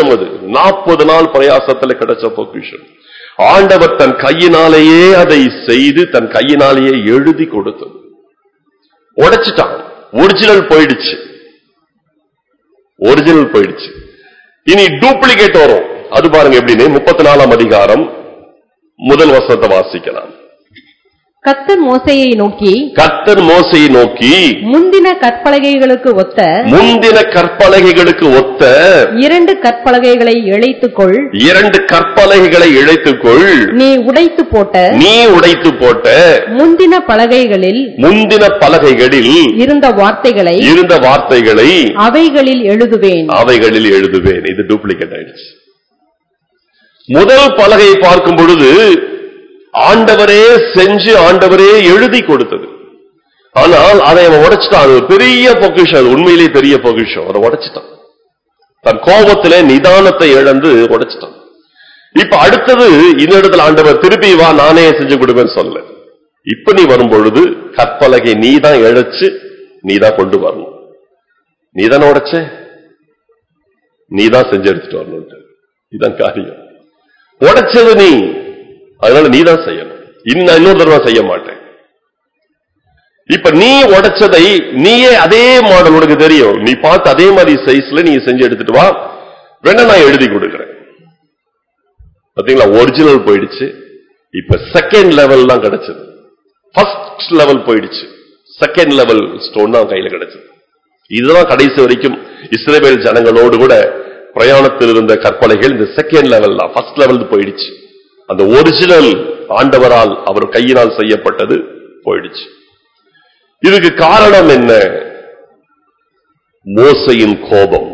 நாற்பது நாள் பிரயாசத்துல கிடைச்ச பொக்கிஷம் ஆண்டவர் தன் கையினாலேயே அதை செய்து தன் கையினாலேயே எழுதி கொடுத்தது உடைச்சிட்டான் ஒரிஜினல் போயிடுச்சு ஒரிஜினல் போயிடுச்சு இனி டூப்ளிகேட் வரும் அது பாருங்க எப்படின்னு முப்பத்தி நாலாம் அதிகாரம் முதல் வசனத்தை வாசிக்கலாம் கர்த்தர் மோசேயை நோக்கி கர்த்தர் மோசையை நோக்கி முந்தின கற்பலகைகளுக்கு ஒத்த முந்தின கற்பலகைகளுக்கு ஒத்த இரண்டு கற்பலகைகளை இழைத்துக்கொள் இரண்டு கற்பலகைகளை இழைத்துக்கொள் நீ உடைத்து போட்ட நீ உடைத்து போட்ட முந்தின பலகைகளில் முந்தின பலகைகளில் இருந்த வார்த்தைகளை இருந்த வார்த்தைகளை அவைகளில் எழுதுவேன் அவைகளில் எழுதுவேன் இது டூப்ளிகேட் ஆயிடுச்சு முதல் பலகையை பார்க்கும் பொழுது ஆண்டவரே செஞ்சு ஆண்டவரே எழுதி கொடுத்தது ஆனால் அதை அவன் உடைச்சிட்டான் அது ஒரு பெரிய பொக்கிஷம் அது உண்மையிலேயே பெரிய பொக்கிஷம் அதை உடைச்சிட்டான் தன் கோபத்திலே நிதானத்தை இழந்து உடைச்சிட்டான் இப்ப அடுத்தது இந்த இடத்துல ஆண்டவர் திருப்பி வா நானே செஞ்சு கொடுப்பேன்னு சொல்ல இப்ப நீ வரும் பொழுது கற்பலகை நீ தான் இழைச்சு நீ தான் கொண்டு வரணும் நீ தானே உடைச்ச நீ தான் செஞ்சு எடுத்துட்டு வரணும் இதுதான் காரியம் உடைச்சது நீ அதனால நீ தான் செய்யணும் இன்னும் இன்னொரு தடவை செய்ய மாட்டேன் இப்ப நீ உடைச்சதை நீயே அதே மாடல் உனக்கு தெரியும் நீ பார்த்து அதே மாதிரி சைஸ்ல நீ செஞ்சு எடுத்துட்டு வா வேணா நான் எழுதி கொடுக்கிறேன் பாத்தீங்களா ஒரிஜினல் போயிடுச்சு இப்ப செகண்ட் லெவல் தான் கிடைச்சது ஃபர்ஸ்ட் லெவல் போயிடுச்சு செகண்ட் லெவல் ஸ்டோன் தான் கையில கிடைச்சது இதுதான் கடைசி வரைக்கும் இஸ்ரேல் ஜனங்களோடு கூட பிரயாணத்தில் இருந்த கற்பனைகள் இந்த செகண்ட் லெவல் தான் ஃபர்ஸ்ட் லெவல் போயிடுச்சு அந்த ஒரிஜினல் ஆண்டவரால் அவர் கையினால் செய்யப்பட்டது போயிடுச்சு இதுக்கு காரணம் என்ன மோசையின் கோபம்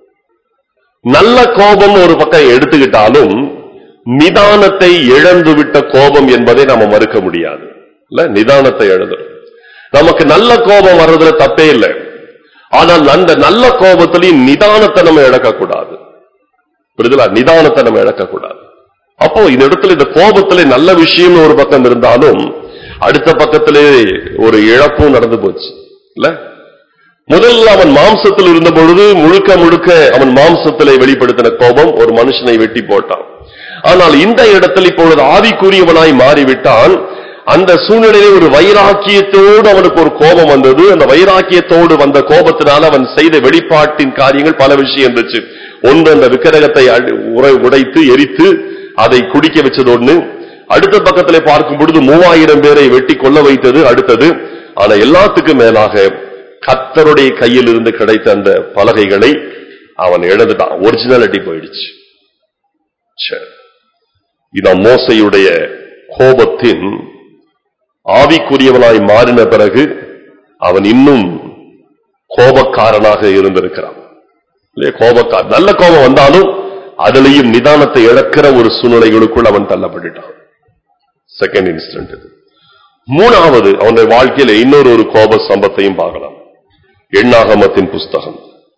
நல்ல கோபம் ஒரு பக்கம் எடுத்துக்கிட்டாலும் நிதானத்தை இழந்து விட்ட கோபம் என்பதை நாம மறுக்க முடியாது இல்ல நிதானத்தை இழந்துடும் நமக்கு நல்ல கோபம் வர்றதுல தப்பே இல்லை ஆனால் அந்த நல்ல கோபத்திலையும் நிதானத்தை நம்ம இழக்கக்கூடாது புரியுதுல நிதானத்தை நம்ம இழக்கக்கூடாது அப்போ இந்த இடத்துல இந்த கோபத்திலே நல்ல விஷயம்னு ஒரு பக்கம் இருந்தாலும் அடுத்த பக்கத்திலே ஒரு இழப்பும் நடந்து போச்சு இல்ல முதல்ல அவன் மாம்சத்தில் இருந்த பொழுது முழுக்க முழுக்க அவன் மாம்சத்திலே வெளிப்படுத்தின கோபம் ஒரு மனுஷனை வெட்டி போட்டான் ஆனால் இந்த இடத்தில் இப்பொழுது ஆவிக்குரியவனாய் மாறிவிட்டான் அந்த சூழ்நிலையிலே ஒரு வைராக்கியத்தோடு அவனுக்கு ஒரு கோபம் வந்தது அந்த வைராக்கியத்தோடு வந்த கோபத்தினால அவன் செய்த வெளிப்பாட்டின் காரியங்கள் பல விஷயம் இருந்துச்சு ஒன்று அந்த விக்கிரகத்தை அடி- உரை- உடைத்து எரித்து அதை குடிக்க வச்சது ஒண்ணு அடுத்த பக்கத்திலே பார்க்கும் பொழுது மூவாயிரம் பேரை வெட்டி கொல்ல வைத்தது அடுத்தது ஆனா எல்லாத்துக்கும் மேலாக கத்தருடைய கையில் இருந்து கிடைத்த அந்த பலகைகளை அவன் இழந்துட்டான் ஒரிஜினாலிட்டி போயிடுச்சு சரி. இதான் மோசையுடைய கோபத்தின் ஆவிக்குரியவனாய் மாறின பிறகு அவன் இன்னும் கோபக்காரனாக இருந்திருக்கிறான் இல்லையா கோபக்கார நல்ல கோபம் வந்தாலும் அதுலயும் நிதானத்தை இழக்கிற ஒரு சூழ்நிலைகளுக்குள் அவன் தள்ளப்பட்டுட்டான் செகண்ட் இன்ஸ்டன்ட் இது மூணாவது அவனுடைய வாழ்க்கையில இன்னொரு ஒரு கோப சம்பத்தையும் பார்க்கலாம் எண்ணாகமத்தின் புஸ்தகம்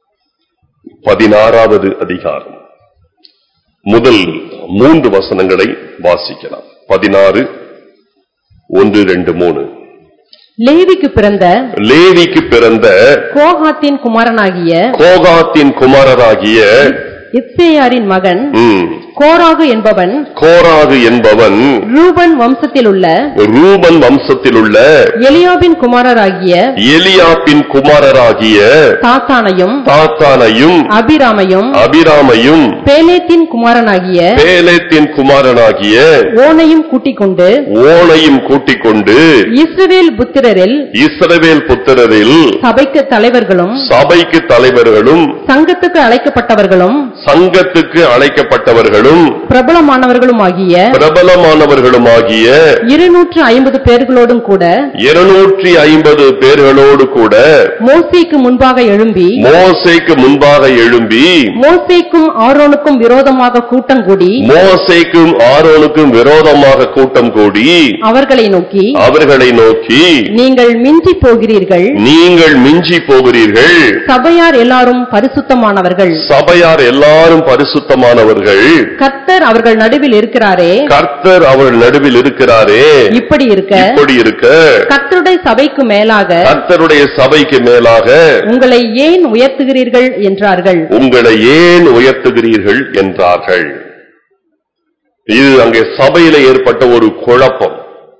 பதினாறாவது அதிகாரம் முதல் மூன்று வசனங்களை வாசிக்கலாம் பதினாறு ஒன்று ரெண்டு மூணு லேவிக்கு பிறந்த லேவிக்கு பிறந்த கோகாத்தின் குமாரனாகிய கோகாத்தின் குமாரராகிய இப்சேயாரின் மகன் ம், கோராகு என்பவன் கோராகு என்பவன் ரூபன் வம்சத்தில் உள்ள ரூபன் வம்சத்தில் உள்ள எலியாபின் குமாரராகிய எலியாப்பின் குமாரராகிய தாத்தானையும் தாத்தானையும் அபிராமையும் அபிராமையும் பேலேத்தின் குமாரனாகிய பேலேத்தின் குமாரனாகிய ஓனையும் கூட்டிக் கொண்டு ஓனையும் கூட்டிக் கொண்டு இஸ்ரவேல் புத்திரரில் இஸ்ரவேல் புத்திரரில் சபைக்கு தலைவர்களும் சபைக்கு தலைவர்களும் சங்கத்துக்கு அழைக்கப்பட்டவர்களும் சங்கத்துக்கு அழைக்கப்பட்டவர்களும் பிரபலமானவர்களுமாகிய பிரபலமானவர்களுமாகிய இருநூற்று ஐம்பது பேர்களோடும் கூட இருநூற்றி ஐம்பது பேர்களோடு கூட மோசேக்கு முன்பாக எழும்பி மோசேக்கு முன்பாக எழும்பி மோசேக்கும் ஆரோனுக்கும் விரோதமாக கூட்டம் கூடி மோசேக்கும் ஆரோனுக்கும் விரோதமாக கூட்டம் கூடி அவர்களை நோக்கி அவர்களை நோக்கி நீங்கள் மிஞ்சி போகிறீர்கள் நீங்கள் மிஞ்சி போகிறீர்கள் சபையார் எல்லாரும் பரிசுத்தமானவர்கள் சபையார் எல்லாரும் எல்லாரும் பரிசுத்தமானவர்கள் கர்த்தர் அவர்கள் நடுவில் இருக்கிறாரே கர்த்தர் அவர் நடுவில் இருக்கிறாரே இப்படி இருக்க இப்படி இருக்க கர்த்தருடைய சபைக்கு மேலாக கர்த்தருடைய சபைக்கு மேலாக உங்களை ஏன் உயர்த்துகிறீர்கள் என்றார்கள் உங்களை ஏன் உயர்த்துகிறீர்கள் என்றார்கள் இது அங்கே சபையில ஏற்பட்ட ஒரு குழப்பம்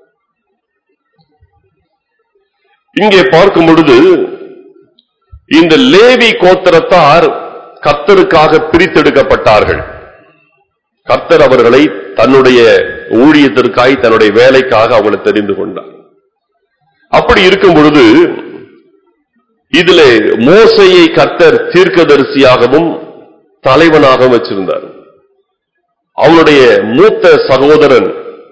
இங்கே பார்க்கும் பொழுது இந்த லேவி கோத்திரத்தார் கர்த்தருக்காக பிரித்தெடுக்கப்பட்டார்கள் கர்த்தர் அவர்களை தன்னுடைய ஊழியத்திற்காய் தன்னுடைய வேலைக்காக அவங்களை தெரிந்து கொண்டார் அப்படி இருக்கும் பொழுது இதிலே மோசையை கர்த்தர் தீர்க்கதரிசியாகவும் தலைவனாகவும் வச்சிருந்தார் அவனுடைய மூத்த சகோதரன்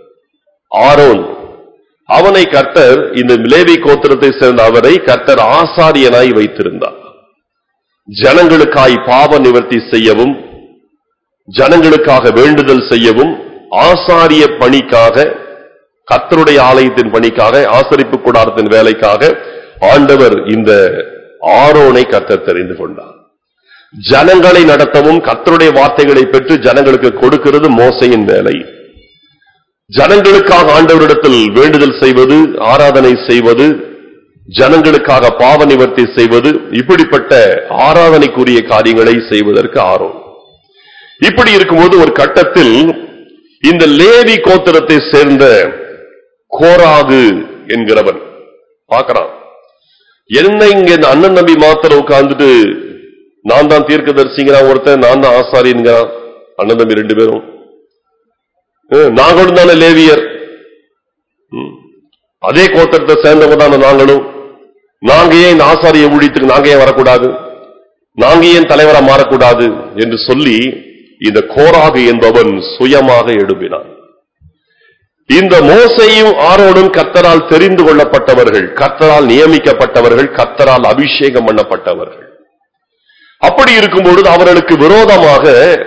ஆரோன் அவனை கர்த்தர் இந்த லேவி கோத்திரத்தை சேர்ந்த அவரை கர்த்தர் ஆசாரியனாய் வைத்திருந்தார் ஜனங்களுக்காய் பாவ நிவர்த்தி செய்யவும் ஜனங்களுக்காக வேண்டுதல் செய்யவும் ஆசாரிய பணிக்காக கர்த்தருடைய ஆலயத்தின் பணிக்காக ஆசரிப்பு கூடாரத்தின் வேலைக்காக ஆண்டவர் இந்த ஆரோனை கர்த்தர் தெரிந்து கொண்டார் ஜனங்களை நடத்தவும் கர்த்தருடைய வார்த்தைகளை பெற்று ஜனங்களுக்கு கொடுக்கிறது மோசையின் வேலை ஜனங்களுக்காக ஆண்டவரிடத்தில் வேண்டுதல் செய்வது ஆராதனை செய்வது ஜனங்களுக்காக பாவ நிவர்த்தி செய்வது இப்படிப்பட்ட ஆராதனைக்குரிய காரியங்களை செய்வதற்கு ஆர்வம் இப்படி இருக்கும்போது ஒரு கட்டத்தில் இந்த லேவி கோத்திரத்தை சேர்ந்த கோராகு என்கிறவன் பார்க்கறான் என்ன இங்க இந்த அண்ணன் நம்பி மாத்திரம் உட்கார்ந்துட்டு நான் தான் தீர்க்கதரிசிங்கிறான் ஒருத்தன் நான் தான் ஆசாரியன்கிறான் அண்ணன் தம்பி ரெண்டு பேரும் ஹம், நாங்களும் தானே லேவியர் ஹம், அதே கோத்திரத்தை சேர்ந்தவங்க தானே நாங்களும் நாங்க ஏன் இந்த ஆசாரிய ஊழியத்துக்கு நாங்க ஏன் வரக்கூடாது நாங்க ஏன் தலைவரா மாறக்கூடாது என்று சொல்லி இந்த கோராகு என்பவன் சுயமாக எழுப்பினான் இந்த மோசையும் ஆரோனும் கர்த்தரால் தெரிந்து கொள்ளப்பட்டவர்கள் கர்த்தரால் நியமிக்கப்பட்டவர்கள் கர்த்தரால் அபிஷேகம் பண்ணப்பட்டவர்கள் அப்படி இருக்கும் பொழுது அவர்களுக்கு விரோதமாக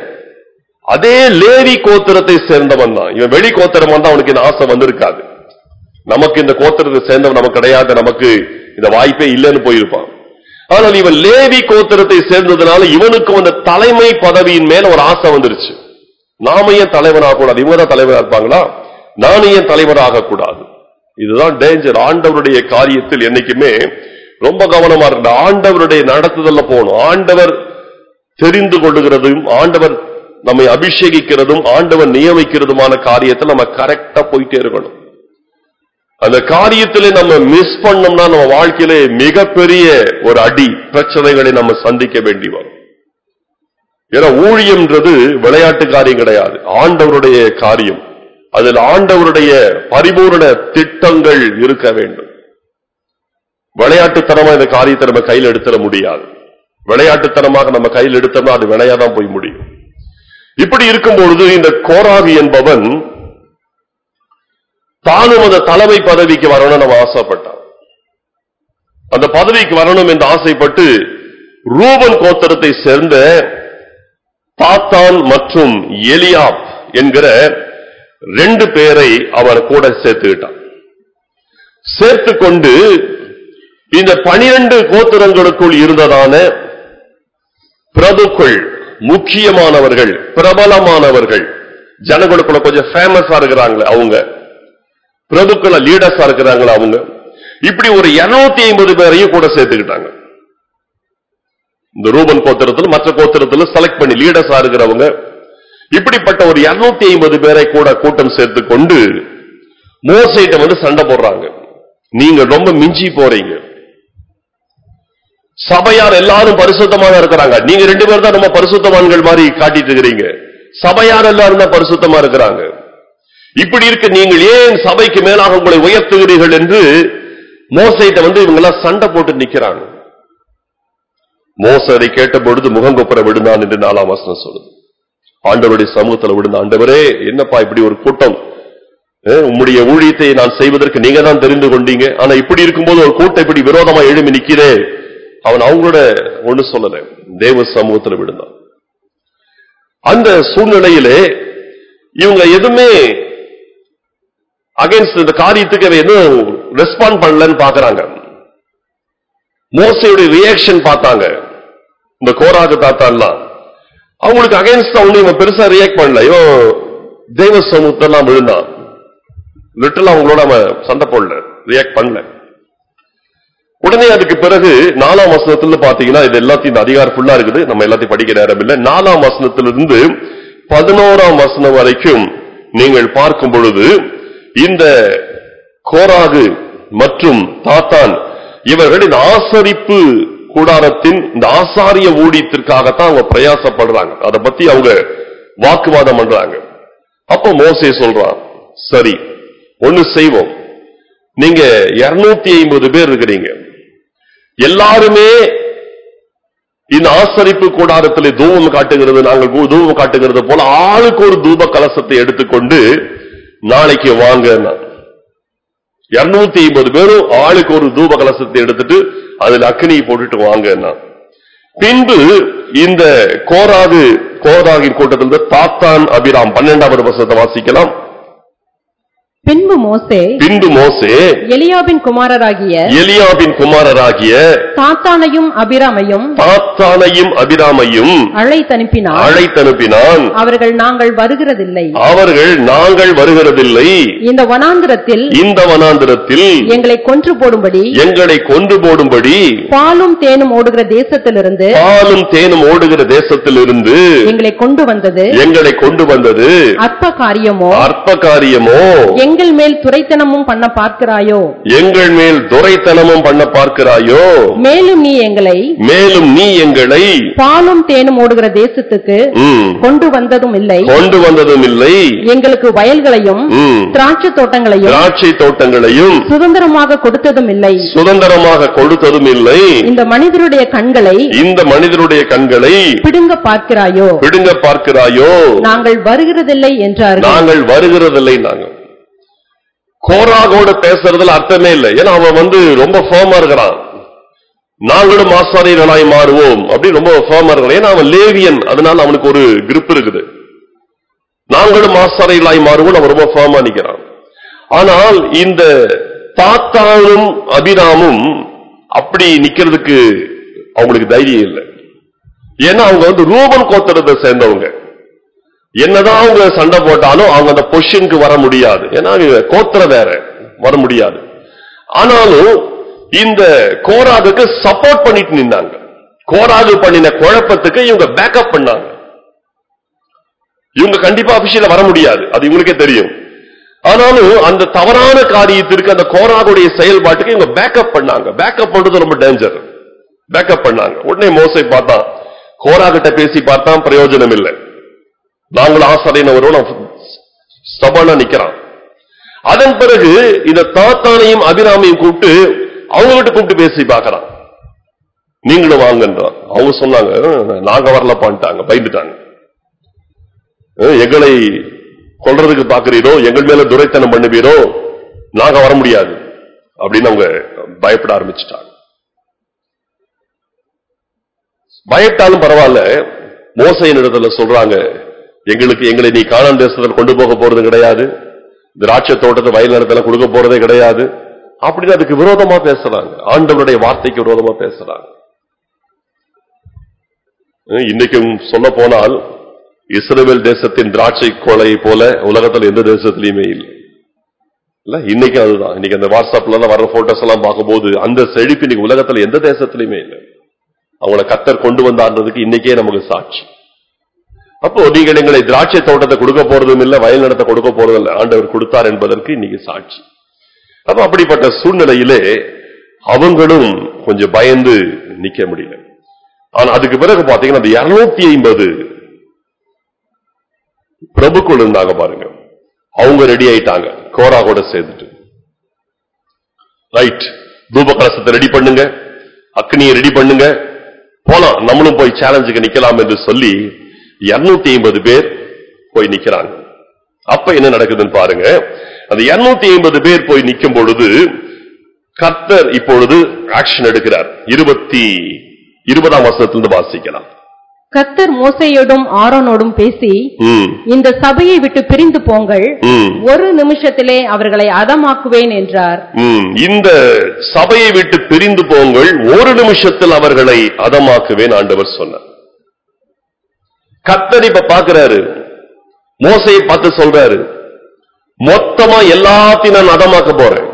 அதே லேவி கோத்திரத்தை சேர்ந்தவன் தான் இவன் வெளி கோத்திரம் வந்தா அவனுக்கு இந்த ஆசை வந்திருக்காது நமக்கு இந்த கோத்திரத்தை சேர்ந்தவன் நமக்கு கிடையாது நமக்கு இந்த வாய்ப்பே இல்லைன்னு போயிருப்பான் ஆனால் இவன் லேவி கோத்திரத்தை சேர்ந்ததுனால இவனுக்கு அந்த தலைமை பதவியின் மேல ஒரு ஆசை வந்துருச்சு நாம ஏன் தலைவனாக கூடாது இவங்க தான் தலைவரா இருப்பாங்களா நானும் ஏன் தலைவராக கூடாது இதுதான் டேஞ்சர் ஆண்டவருடைய காரியத்தில் என்னைக்குமே ரொம்ப கவனமா இருக்கணும் ஆண்டவருடைய நடத்துதல்ல போகணும் ஆண்டவர் தெரிந்து கொள்ளுகிறதும் ஆண்டவர் நம்மை அபிஷேகிக்கிறதும் ஆண்டவர் நியமிக்கிறதுமான காரியத்தை நம்ம கரெக்டா போயிட்டே இருக்கணும் அந்த காரியத்திலே நம்ம மிஸ் பண்ணோம்னா நம்ம வாழ்க்கையிலே மிகப்பெரிய ஒரு அடி பிரச்சனைகளை நம்ம சந்திக்க வேண்டி வரும் ஏன்னா ஊழியம்ன்றது விளையாட்டு காரியம் கிடையாது ஆண்டவருடைய காரியம் அதில் ஆண்டவருடைய பரிபூரண திட்டங்கள் இருக்க வேண்டும் விளையாட்டுத்தனமா இந்த காரியத்தை நம்ம கையில் எடுத்துட முடியாது விளையாட்டுத்தனமாக நம்ம கையில் எடுத்தோம்னா அது விளையாதான் போய் முடியும் இப்படி இருக்கும் பொழுது இந்த கோராவி என்பவன் தானும் அந்த தலைமை பதவிக்கு வரணும்னு நம்ம ஆசைப்பட்டான் அந்த பதவிக்கு வரணும் என்று ஆசைப்பட்டு ரூபன் கோத்திரத்தை சேர்ந்த தாத்தான் மற்றும் எலியாப் என்கிற ரெண்டு பேரை அவன் கூட சேர்த்துக்கிட்டான் சேர்த்து கொண்டு இந்த பனிரெண்டு கோத்திரங்களுக்குள் இருந்ததான பிரபுக்கள் முக்கியமானவர்கள் பிரபலமானவர்கள் ஜனங்களுக்குள்ள கொஞ்சம் ஃபேமஸா இருக்கிறாங்களே அவங்க பிரபுக்கள லீடர்ஸா இருக்கிறாங்களா அவங்க இப்படி ஒரு 250 ஐம்பது பேரையும் கூட சேர்த்துக்கிட்டாங்க இந்த ரூபன் கோத்திரத்தில் மற்ற கோத்திரத்தில் செலக்ட் பண்ணி லீடர்ஸா இருக்கிறவங்க இப்படிப்பட்ட ஒரு 250 ஐம்பது பேரை கூட கூட்டம் சேர்த்து கொண்டு மோசைட்ட வந்து சண்டை போடுறாங்க நீங்க ரொம்ப மிஞ்சி போறீங்க சபையார் எல்லாரும் பரிசுத்தமா தான் இருக்கிறாங்க நீங்க ரெண்டு பேரும் தான் ரொம்ப பரிசுத்தவான்கள் மாதிரி காட்டிட்டு இருக்கிறீங்க சபையார் எல்லாரும் தான் பரிசுத்தமா இருக்கிறாங்க இப்படி இருக்க நீங்கள் ஏன் சபைக்கு மேலாக உங்களை உயர்த்துகிறீர்கள் என்று மோசைட்ட வந்து இவங்க எல்லாம் சண்டை போட்டு நிக்கிறாங்க மோச அதை கேட்ட பொழுது முகங்குப்புற விடுந்தான் என்று நாலாம் வசனம் சொல்லுது ஆண்டவருடைய சமூகத்துல விடுந்த ஆண்டவரே என்னப்பா இப்படி ஒரு கூட்டம் அஹ், உம்முடைய ஊழியத்தை நான் செய்வதற்கு நீங்க தான் தெரிந்து கொண்டீங்க ஆனா இப்படி இருக்கும்போது ஒரு கூட்டம் இப்படி விரோதமா எழும்பி நிக்கிறே அவன் அவங்களோட ஒண்ணு சொல்லல தேவ சமூகத்துல விழுந்தான் அந்த சூழ்நிலையிலே இவங்க எதுவுமே அகைன்ஸ்ட் இந்த காரியத்துக்கு அவன் எதுவும் ரெஸ்பாண்ட் பண்ணலன்னு பாக்குறாங்க மோசையுடைய ரியாக்ஷன் பார்த்தாங்க இந்த கோராக தாத்தான்லாம் அவங்களுக்கு அகைன்ஸ்டா ஒண்ணு இவன் பெருசா ரியாக்ட் பண்ணல இவன் தெய்வ சமூகத்தெல்லாம் விழுந்தான் லிட்டரலா அவங்களோட அவன் சண்டை போடல ரியாக்ட் பண்ணல உடனே அதுக்கு பிறகு நாலாம் வசனத்துல பாத்தீங்கன்னா இது எல்லாத்தையும் இந்த அதிகாரம் ஃபுல்லா இருக்குது நம்ம எல்லாத்தையும் படிக்க நேரம் இல்லை நாலாம் வசனத்திலிருந்து பதினோராம் வசனம் வரைக்கும் நீங்கள் பார்க்கும் பொழுது இந்த கோராகு மற்றும் தாத்தான் இவர்கள் இந்த ஆசரிப்பு கூடாரத்தின் இந்த ஆசாரிய ஊழியத்திற்காகத்தான் அவங்க பிரயாசப்படுறாங்க அதை பத்தி அவங்க வாக்குவாதம் பண்றாங்க அப்ப மோசே சொல்றான் சரி ஒண்ணு செய்வோம் நீங்க 250 ஐம்பது பேர் இருக்கிறீங்க எல்லாருமே இந்த ஆசரிப்பு கூடாரத்திலே தூபம் காட்டுகிறது நாங்கள் கு- தூபம் காட்டுகிறது போல ஆளுக்கு ஒரு தூப கலசத்தை எடுத்துக்கொண்டு நாளைக்கு வாங்க இருநூத்தி ஐம்பது பேரும் ஆளுக்கு ஒரு தூப கலசத்தை எடுத்துட்டு அதுல அக்னியை போட்டுட்டு வாங்க பின்பு இந்த கோராகு கோராகின் கூட்டத்திலிருந்து தாத்தான் அபிராம் பன்னெண்டாவது வசனத்தை வாசிக்கலாம் பின்பு மோசே பின்பு மோசே எலியாபின் குமாரராகிய எலியாபின் குமாரராகிய தாத்தானையும் அபிராமையும் தாத்தானையும் அபிராமையும் அழைத்தனுப்பினார் அழைத்தனுப்பினான் அவர்கள் நாங்கள் வருகிறதில்லை அவர்கள் நாங்கள் வருகிறதில்லை இந்த வனாந்திரத்தில் இந்த வனாந்திரத்தில் எங்களை கொன்று போடும்படி எங்களை கொண்டு போடும்படி பாலும் தேனும் ஓடுகிற தேசத்திலிருந்து பாலும் தேனும் ஓடுகிற தேசத்திலிருந்து எங்களை கொண்டு வந்தது எங்களை கொண்டு வந்தது அற்ப காரியமோ அற்ப காரியமோ எங்கள் மேல் துரைத்தனமும் பண்ண பார்க்கிறாயோ எங்கள் மேல் துரைத்தனமும் பண்ண பார்க்கிறாயோ மேலும் நீ எங்களை மேலும் நீ எங்களை பாலும் தேனும் ஓடுகிற தேசத்துக்கு ம், கொண்டு வந்ததும் இல்லை கொண்டு வந்ததும் இல்லை எங்களுக்கு வயல்களையும் ம், திராட்சை தோட்டங்களையும் திராட்சை தோட்டங்களையும் சுதந்திரமாக கொடுத்ததும் இல்லை சுதந்திரமாக கொடுத்ததும் இல்லை இந்த மனிதருடைய கண்களை இந்த மனிதருடைய கண்களை பிடுங்க பார்க்கிறாயோ பிடுங்க பார்க்கிறாயோ நாங்கள் வருகிறதில்லை என்றார்கள் நாங்கள் வருகிறதில்லை நாங்கள் கோராகோட பேசுறதுல அர்த்தமே இல்லை ஏன்னா அவன் வந்து ரொம்ப ஃபேமா இருக்கிறான் நாங்களும் ஆசாரியர்களாய் மாறுவோம் அப்படி ரொம்ப ஃபேமா இருக்கிறான் ஏன்னா அவன் லேவியன் அதனால அவனுக்கு ஒரு grip இருக்குது நாங்களும் ஆசாரியர்களாய் மாறுவோம் அவன் ரொம்ப ஃபேமா நிக்கிறான் ஆனால் இந்த தாத்தாவும் அபிராமும் அப்படி நிக்கிறதுக்கு அவங்களுக்கு தைரியம் இல்லை ஏன்னா அவங்க வந்து ரூபன் கோத்திரத்தை சேர்ந்தவங்க என்னதான் அவங்க சண்டை போட்டாலும் அவங்க அந்த பொசிஷனுக்கு வர முடியாது ஏன்னா அவங்க கோத்திரம் வேற வர முடியாது ஆனாலும் இந்த கோராகுக்கு சப்போர்ட் பண்ணிட்டு நின்னாங்க கோராகு பண்ணின குழப்பத்துக்கு இவங்க பேக்கப் பண்ணாங்க இவங்க கண்டிப்பா அபிஷேல வர முடியாது அது இவங்களுக்கே தெரியும் ஆனாலும் அந்த தவறான காரியத்திற்கு அந்த கோராகுடைய செயல்பாட்டுக்கு இவங்க பேக்கப் பண்ணாங்க பேக்கப் பண்றது ரொம்ப டேஞ்சர் பேக்கப் பண்ணாங்க உடனே மோசை பார்த்தான் கோராகிட்ட பேசி பார்த்தான் பிரயோஜனம் இல்லை நாங்களும் ஆசாரியன வருவோம் ஸ்டபனா நிக்கிறான் அதன் பிறகு இந்த தாத்தானையும் அபிராமையும் கூப்பிட்டு அவங்க கிட்ட கூப்பிட்டு பேசி பார்க்கறான் நீங்களும் வாங்கன்றான் அவங்க சொன்னாங்க "அஹ், நாங்க வரலப்பான்ட்டாங்க பயந்துட்டாங்க "அஹ், எங்களை கொல்றதுக்கு பாக்குறீரோ எங்கள் மேல துரைத்தனம் பண்ணுவீரோ நாங்க வர முடியாது அப்படின்னு அவங்க பயப்பட ஆரம்பிச்சுட்டாங்க பயப்பட்டாலும் பரவாயில்ல மோசையின் இடத்துல சொல்றாங்க எங்களுக்கு எங்களை நீ காணான் தேசத்துல கொண்டு போக போறது கிடையாது திராட்சை தோட்டத்தை வயல் நிலத்துல கொடுக்க போறதே கிடையாது அப்படின்னு அதுக்கு விரோதமா பேசுறாங்க ஆண்டவருடைய வார்த்தைக்கு விரோதமா பேசுறாங்க அஹ் இன்னைக்கும் சொல்ல போனால் இஸ்ரவேல் தேசத்தின் திராட்சை கொலை போல உலகத்துல எந்த தேசத்திலயுமே இல்லை இல்ல இன்னைக்கு அதுதான் இன்னைக்கு அந்த வாட்ஸ்அப்ல எல்லாம் வர்ற போட்டோஸ் எல்லாம் பார்க்கும்போது அந்த செழிப்பு இன்னைக்கு உலகத்துல எந்த தேசத்திலயுமே இல்லை அவங்கள கத்தர் கொண்டு வந்தான்றதுக்கு இன்னைக்கே நமக்கு சாட்சி அப்போ நீங்கள் எங்களை திராட்சை தோட்டத்தை கொடுக்க போறதும் இல்லை வயல் நிலத்தை கொடுக்க போறதும் இல்லை ஆண்டவர் கொடுத்தார் என்பதற்கு இன்னைக்கு சாட்சி அப்ப அப்படிப்பட்ட சூழ்நிலையிலே அவங்களும் கொஞ்சம் பயந்து நிக்க முடியல ஆனா அதுக்கு பிறகு பாத்தீங்கன்னா அந்த இருநூத்தி ஐம்பது பிரபுக்கள் இருந்தாங்க பாருங்க அவங்க ரெடி ஆயிட்டாங்க கோரா கூட சேர்ந்துட்டு ரைட் தூப கலசத்தை ரெடி பண்ணுங்க அக்னியை ரெடி பண்ணுங்க போலாம் நம்மளும் போய் சேலஞ்சுக்கு நிக்கலாம் என்று சொல்லி 250 ஐம்பது பேர் போய் நிக்கிறாங்க அப்ப என்ன நடக்குதுன்னு பாருங்க அந்த 250 ஐம்பது பேர் போய் நிக்கும் பொழுது கர்த்தர் இப்பொழுது ஆக்ஷன் எடுக்கிறார் இருபத்தி இருபதாம் வருஷத்திலிருந்து வாசிக்கலாம் கர்த்தர் மோசையோடும் ஆரோனோடும் பேசி ம், இந்த சபையை விட்டு பிரிந்து போங்கள் ம், ஒரு நிமிஷத்திலே அவர்களை அதமாக்குவேன் என்றார் ம். இந்த சபையை விட்டு பிரிந்து போங்கள் ஒரு நிமிஷத்தில் அவர்களை அதமாக்குவேன் ஆண்டவர் சொன்னார் கத்தர் இப்ப பாக்குறாரு மோசையை பார்த்து சொல்றாரு மொத்தமா எல்லாத்தையும் நான் அதமாக்க போறேன்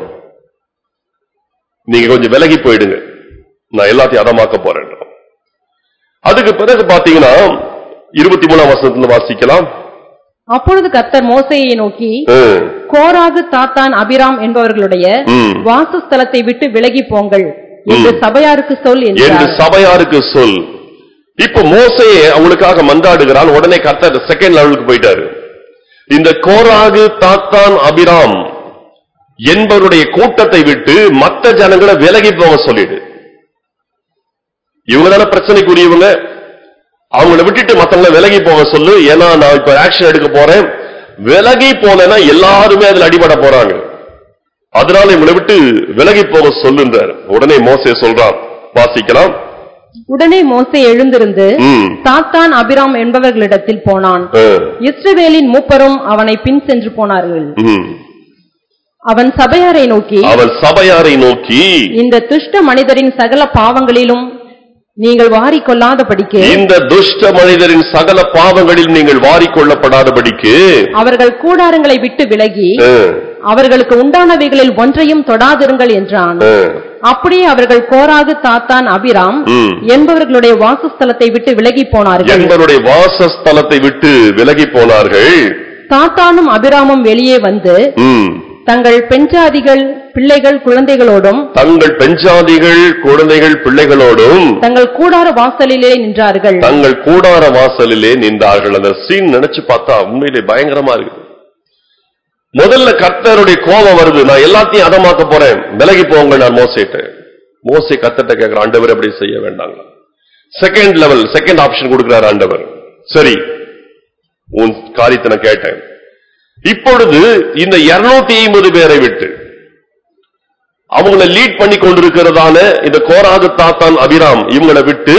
நீங்க கொஞ்சம் விலகி போயிடுங்க நான் எல்லாத்தையும் அதமாக்க போறேன் அதுக்கு பிறகு பாத்தீங்கன்னா இருபத்தி மூணாம் வருஷத்துல வாசிக்கலாம் அப்பொழுது கர்த்தர் மோசேயை நோக்கி ம், கோராகு தாத்தான் அபிராம் என்பவர்களுடைய ம். வாசஸ்தலத்தை விட்டு விலகி போங்கள் என்று சபையாருக்கு சொல் என்று என்றார் சபையாருக்கு சொல் இப்ப மோசையே அவங்களுக்காக மன்றாடுகிறான் உடனே கர்த்தர் செகண்ட் லெவலுக்கு போயிட்டாரு இந்த கோராகு தாத்தான் அபிராம் என்பவருடைய கூட்டத்தை விட்டு மத்த ஜனங்களை விலகி போக சொல்லிடு இவங்க தானே பிரச்சனைக்குரியவங்க அவங்கள விட்டுட்டு மத்தவங்கள விலகி போக சொல்லு ஏன்னா நான் இப்ப ஆக்ஷன் எடுக்க போறேன் விலகி போனேன்னா எல்லாருமே அதுல அடிபட போறாங்க அதனால இவங்களை விட்டு விலகி போக சொல்லுன்றார் உடனே மோசே சொல்றான் வாசிக்கலாம் உடனே மோசே எழுந்திருந்து ம், தாத்தான் அபிராம் என்பவர்களிடத்தில் போனான் ஆ, இஸ்ரவேலின் மூப்பரும் அவனை பின் சென்று போனார்கள் ம். அவன் சபையாரை நோக்கி அவன் சபையாரை நோக்கி இந்த துஷ்ட மனிதரின் சகல பாவங்களிலும் நீங்கள் வாரிக்கொள்ளாதபடிக்கு இந்த துஷ்ட மனிதரின் சகல பாவங்களில் நீங்கள் வாரிக்கொள்ளப்படாதபடிக்கு அவர்கள் கூடாரங்களை விட்டு விலகி ஆ, அவர்களுக்கு உண்டானவைகளில் ஒன்றையும் தொடாதிருங்கள் என்றான் ஆ, அப்படியே அவர்கள் கோராகு தாத்தான் அபிராம் ம். என்பவர்களுடைய வாசஸ்தலத்தை விட்டு விலகி போனார்கள் என்பவருடைய வாசஸ்தலத்தை விட்டு விலகி போனார்கள் தாத்தானும் அபிராமும் வெளியே வந்து ம். தங்கள் பெண்ஜாதிகள் பிள்ளைகள் குழந்தைகளோடும் தங்கள் பெஞ்சாதிகள் குழந்தைகள் பிள்ளைகளோடும் தங்கள் கூடார வாசலிலே நின்றார்கள் தங்கள் கூடார வாசலிலே நின்றார்கள் அந்த சீன் நினைச்சு பார்த்தா உண்மையிலே பயங்கரமா இருக்கு முதல்ல கர்த்தருடைய கோபம் வருது நான் எல்லாத்தையும் அதமாக்க போறேன் விலகி போங்க நான் மோசேட்டு மோசே கத்தட்ட கேட்கிற ஆண்டவர் அப்படி செய்ய வேண்டாங்க செகண்ட் லெவல் செகண்ட் ஆப்ஷன் கொடுக்கிறார் ஆண்டவர் சரி உன் காரியத்தை நான் கேட்டேன் இப்பொழுது இந்த இருநூத்தி ஐம்பது பேரை விட்டு அவங்கள லீட் பண்ணி கொண்டிருக்கிறதான இந்த கோராகு தாத்தான் அபிராம் இவங்களை விட்டு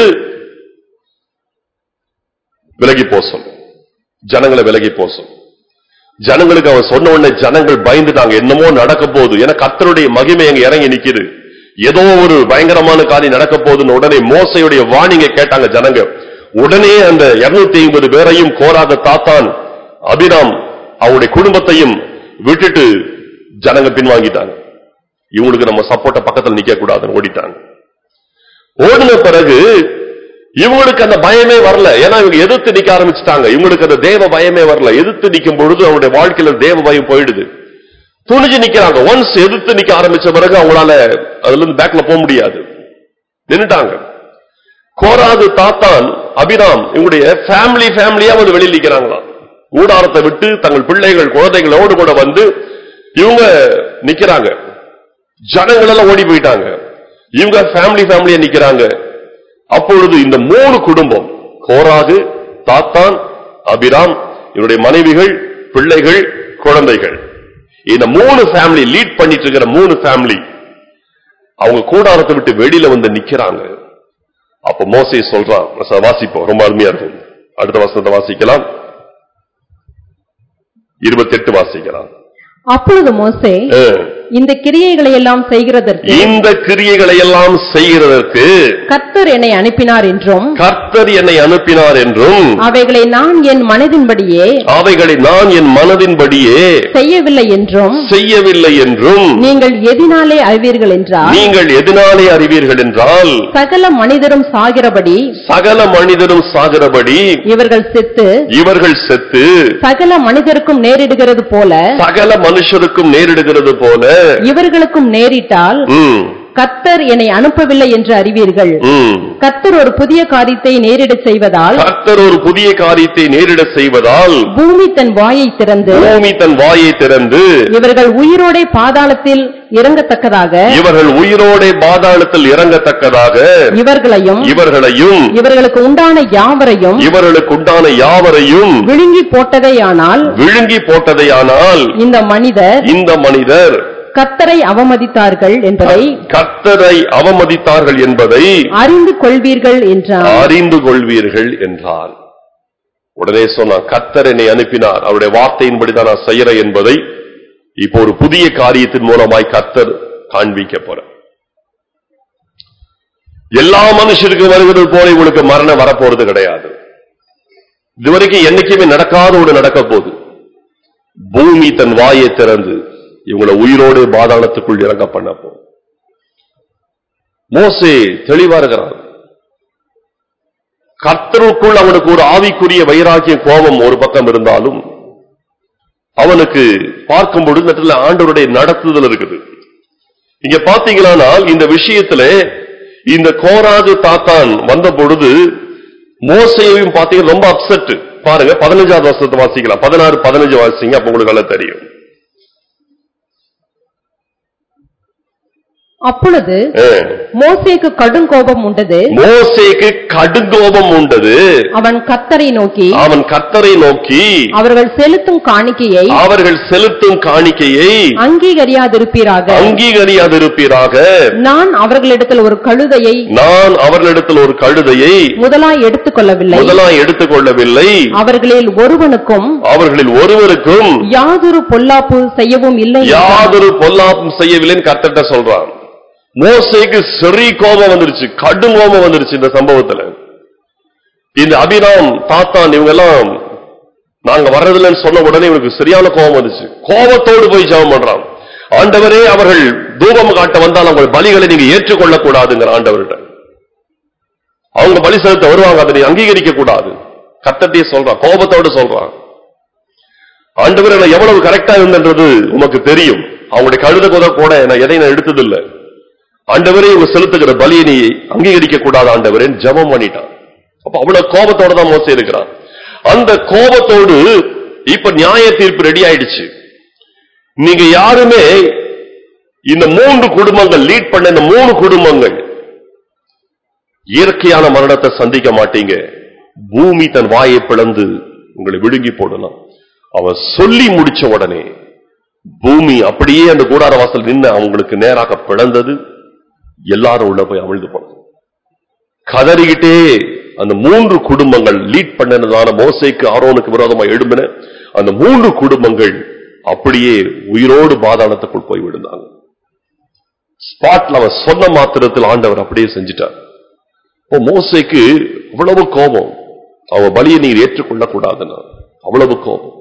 விலகி போ சொல்லு ஜனங்களை விலகி போ சொல்லு ஜனங்களுக்கு அவன் சொன்ன உடனே ஜனங்கள் பயந்துட்டாங்க என்னமோ நடக்க போகுது ஏன்னா கர்த்தருடைய மகிமை அங்க இறங்கி நிக்குது ஏதோ ஒரு பயங்கரமான காரியம் நடக்க போகுதுன்னு உடனே மோசையுடைய வாணிங்க கேட்டாங்க ஜனங்க உடனே அந்த 250 ஐம்பது பேரையும் கோராக தாத்தான் அபிராம் அவருடைய குடும்பத்தையும் விட்டுட்டு ஜனங்க பின்வாங்கிட்டாங்க இவங்களுக்கு நம்ம சப்போர்ட்ட பக்கத்துல நிக்க கூடாதுன்னு ஓடிட்டாங்க ஓடின பிறகு இவங்களுக்கு அந்த பயமே வரல ஏன்னா இவங்க எதிர்த்து நிக்க ஆரம்பிச்சிட்டாங்க இவங்களுக்கு அந்த தேவ பயமே வரல எதிர்த்து நிக்கும் பொழுது அவருடைய வாழ்க்கையில தேவ பயம் போயிடுது துணிஞ்சு நிக்கிறாங்க ஒன்ஸ் எதிர்த்து நிக்க ஆரம்பிச்ச பிறகு அவங்களால அதுல இருந்து பேக்ல போக முடியாது நின்னுட்டாங்க கோராது தாத்தான் அபிராம் இவங்களுடைய ஃபேமிலி ஃபேமிலியா வந்து வெளியில் நிக்கிறாங்களாம் கூடாரத்தை விட்டு தங்கள் பிள்ளைகள் குழந்தைகளோடு கூட வந்து இவங்க நிக்கிறாங்க ஜனங்கள் எல்லாம் ஓடி போயிட்டாங்க இவங்க ஃபேமிலி ஃபேமிலியா நிக்கிறாங்க அப்பொழுது இந்த மூணு குடும்பம் கோராகு தாத்தான் அபிராம் இவருடைய மனைவிகள் பிள்ளைகள் குழந்தைகள் இந்த மூணு ஃபேமிலி லீட் பண்ணிட்டு இருக்கிற மூணு ஃபேமிலி அவங்க கூடாரத்தை விட்டு வெளியில வந்து நிக்கிறாங்க அப்ப மோசே சொல்றான் வசனம் வாசிப்போம் ரொம்ப அருமையா இருக்கும் அடுத்த வசனத்தை வாசிக்கலாம் இருபத்தெட்டு வாசிக்கலாம் அப்பொழுது மோசே ஆ. இந்த கிரியைகளை எல்லாம் செய்கிறதற்கு இந்த கிரியைகளை எல்லாம் செய்கிறதற்கு கர்த்தர் என்னை அனுப்பினார் என்றும் கர்த்தர் என்னை அனுப்பினார் என்றும் அவைகளை நான் என் மனதின்படியே அவைகளை நான் என் மனதின்படியே செய்யவில்லை என்றும் செய்யவில்லை என்றும் நீங்கள் எதினாலே அறிவீர்கள் என்றால் நீங்கள் எதனாலே அறிவீர்கள் என்றால் சகல மனிதரும் சாகிறபடி சகல மனிதரும் சாகிறபடி இவர்கள் செத்து இவர்கள் செத்து சகல மனிதருக்கும் நேரிடுகிறது போல சகல மனுஷருக்கும் நேரிடுகிறது போல இவர்களுக்கும் நேரிட்டால் ம், கர்த்தர் என்னை அனுப்பவில்லை என்று அறிவீர்கள் ம். கர்த்தர் ஒரு புதிய காரியத்தை நேரிடச் செய்வதால் கர்த்தர் ஒரு புதிய காரியத்தை நேரிட செய்வதால் பூமி தன் வாயை திறந்து பூமி தன் வாயை திறந்து இவர்கள் உயிரோடே பாதாளத்தில் இறங்கத்தக்கதாக இவர்கள் உயிரோடே பாதாளத்தில் இறங்கத்தக்கதாக இவர்களையும் இவர்களையும் இவர்களுக்கு உண்டான யாவரையும் இவர்களுக்கு உண்டான யாவரையும் விழுங்கி போட்டதேயானால் விழுங்கி போட்டதையானால் இந்த மனிதர் இந்த மனிதர் கர்த்தரை அவமதித்தார்கள் என்பதை கர்த்தரை அவமதித்தார்கள் என்பதை அறிந்து கொள்வீர்கள் என்றார் அறிந்து கொள்வீர்கள் என்றார் உடனே சொன்னான் கர்த்தர் என்னை அனுப்பினார் அவருடைய வார்த்தையின்படி தான் நான் செய்யறேன் என்பதை இப்போ ஒரு புதிய காரியத்தின் மூலமாய் கர்த்தர் காண்பிக்க போற எல்லா மனுஷருக்கும் வருகிறது போல இவங்களுக்கு மரணம் வரப்போறது கிடையாது இதுவரைக்கும் என்னைக்குமே நடக்காத ஒரு நடக்க போகுது பூமி தன் வாயை திறந்து இவங்களை உயிரோடு பாதாளத்துக்குள் இறங்க பண்ண போகுது மோசே தெளிவா இருக்கிறான் கர்த்தருக்குள் அவனுக்கு ஒரு ஆவிக்குரிய வைராக்கிய கோபம் ஒரு பக்கம் இருந்தாலும் அவனுக்கு பார்க்கும் பொழுது இந்த இடத்துல ஆண்டவருடைய நடத்துதல் இருக்குது இங்க பாத்தீங்களானால் இந்த விஷயத்துல இந்த கோராகு தாத்தான் வந்த பொழுது மோசையையும் பாத்தீங்கன்னா ரொம்ப அப்செட் பாருங்க பதினஞ்சாவது வருஷத்தை வாசிக்கலாம் பதினாறு பதினஞ்சு வாசிங்க அப்ப உங்களுக்கு நல்லா தெரியும் அப்பொழுது ஆ. மோசேக்கு கடும் கோபம் உண்டது மோசேக்கு கடுங்கோபம் உண்டது அவன் கத்தரை நோக்கி அவன் கர்த்தரை நோக்கி அவர்கள் செலுத்தும் காணிக்கையை அவர்கள் செலுத்தும் காணிக்கையை அங்கீகரியாதிருப்பீராக அங்கீகரியாதிருப்பீராக நான் அவர்களிடத்தில் ஒரு கழுதையை நான் அவர்களிடத்தில் ஒரு கழுதையை முதலாய் எடுத்துக்கொள்ளவில்லை முதலாய் எடுத்துக்கொள்ளவில்லை அவர்களில் ஒருவனுக்கும் அவர்களில் ஒருவருக்கும் யாதொரு பொல்லாப்பு செய்யவும் இல்லை என்றான். யாதொரு பொல்லாப்பும் செய்யவில்லைன்னு கர்த்தட்ட சொல்றான் மோசேக்கு சரி கோபம் வந்துருச்சு கடும் கோபம் வந்துருச்சு இந்த சம்பவத்துல இந்த அபிராம் தாத்தான் இவங்க எல்லாம் நாங்க வர்றதில்லைன்னு சொன்ன உடனே இவனுக்கு சரியான கோபம் வந்துச்சு கோபத்தோடு போய் ஜெபம் பண்றான் ஆண்டவரே அவர்கள் தூபம் காட்ட வந்தால் அவங்க பலிகளை நீங்க ஏற்றுக்கொள்ள கூடாதுங்கிற ஆண்டவர்கிட்ட அவங்க பலி செலுத்த வருவாங்க அதை நீ அங்கீகரிக்க கூடாது கத்தத்தையே சொல்றான் கோபத்தோடு சொல்றான் ஆண்டவர் நான் எவ்வளவு கரெக்டா இருந்தன்றது உமக்கு தெரியும் அவங்களுடைய கழுத குத கூட நான் எதை நான் எடுத்ததில்லை ஆண்டவரே இவங்க செலுத்துகிற பலியை நீ அங்கீகரிக்க கூடாது ஆண்டவரே ஜெபம் பண்ணிட்டான் அப்ப அவ்வளவு கோபத்தோட தான் மோசே இருக்கிறான் அந்த கோபத்தோடு இப்ப நியாய தீர்ப்பு ரெடி ஆயிடுச்சு நீங்க யாருமே இந்த மூன்று குடும்பங்கள் லீட் பண்ண இந்த மூணு குடும்பங்கள் இயற்கையான மரணத்தை சந்திக்க மாட்டீங்க பூமி தன் வாயை பிளந்து உங்களை விழுங்கி போடலாம் அவன் சொல்லி முடிச்ச உடனே பூமி அப்படியே அந்த கூடார வாசல் நின்று அவங்களுக்கு நேராக பிளந்தது எல்லாரும் உள்ள போய் அமிழ்ந்து போனது கதறிக்கிட்டே அந்த மூன்று குடும்பங்கள் லீட் பண்ணனதான மோசைக்கு ஆரோனுக்கு விரோதமா எழும்பின அந்த மூன்று குடும்பங்கள் அப்படியே உயிரோடு பாதாளத்துக்குள் போய் விழுந்தாங்க ஸ்பாட்ல அவன் சொன்ன மாத்திரத்தில் ஆண்டவர் அப்படியே செஞ்சிட்டார் இப்போ மோசைக்கு அவ்வளவு கோபம் அவன் பலியை நீர் ஏற்றுக்கொள்ள கூடாதுன்னா அவ்வளவு கோபம்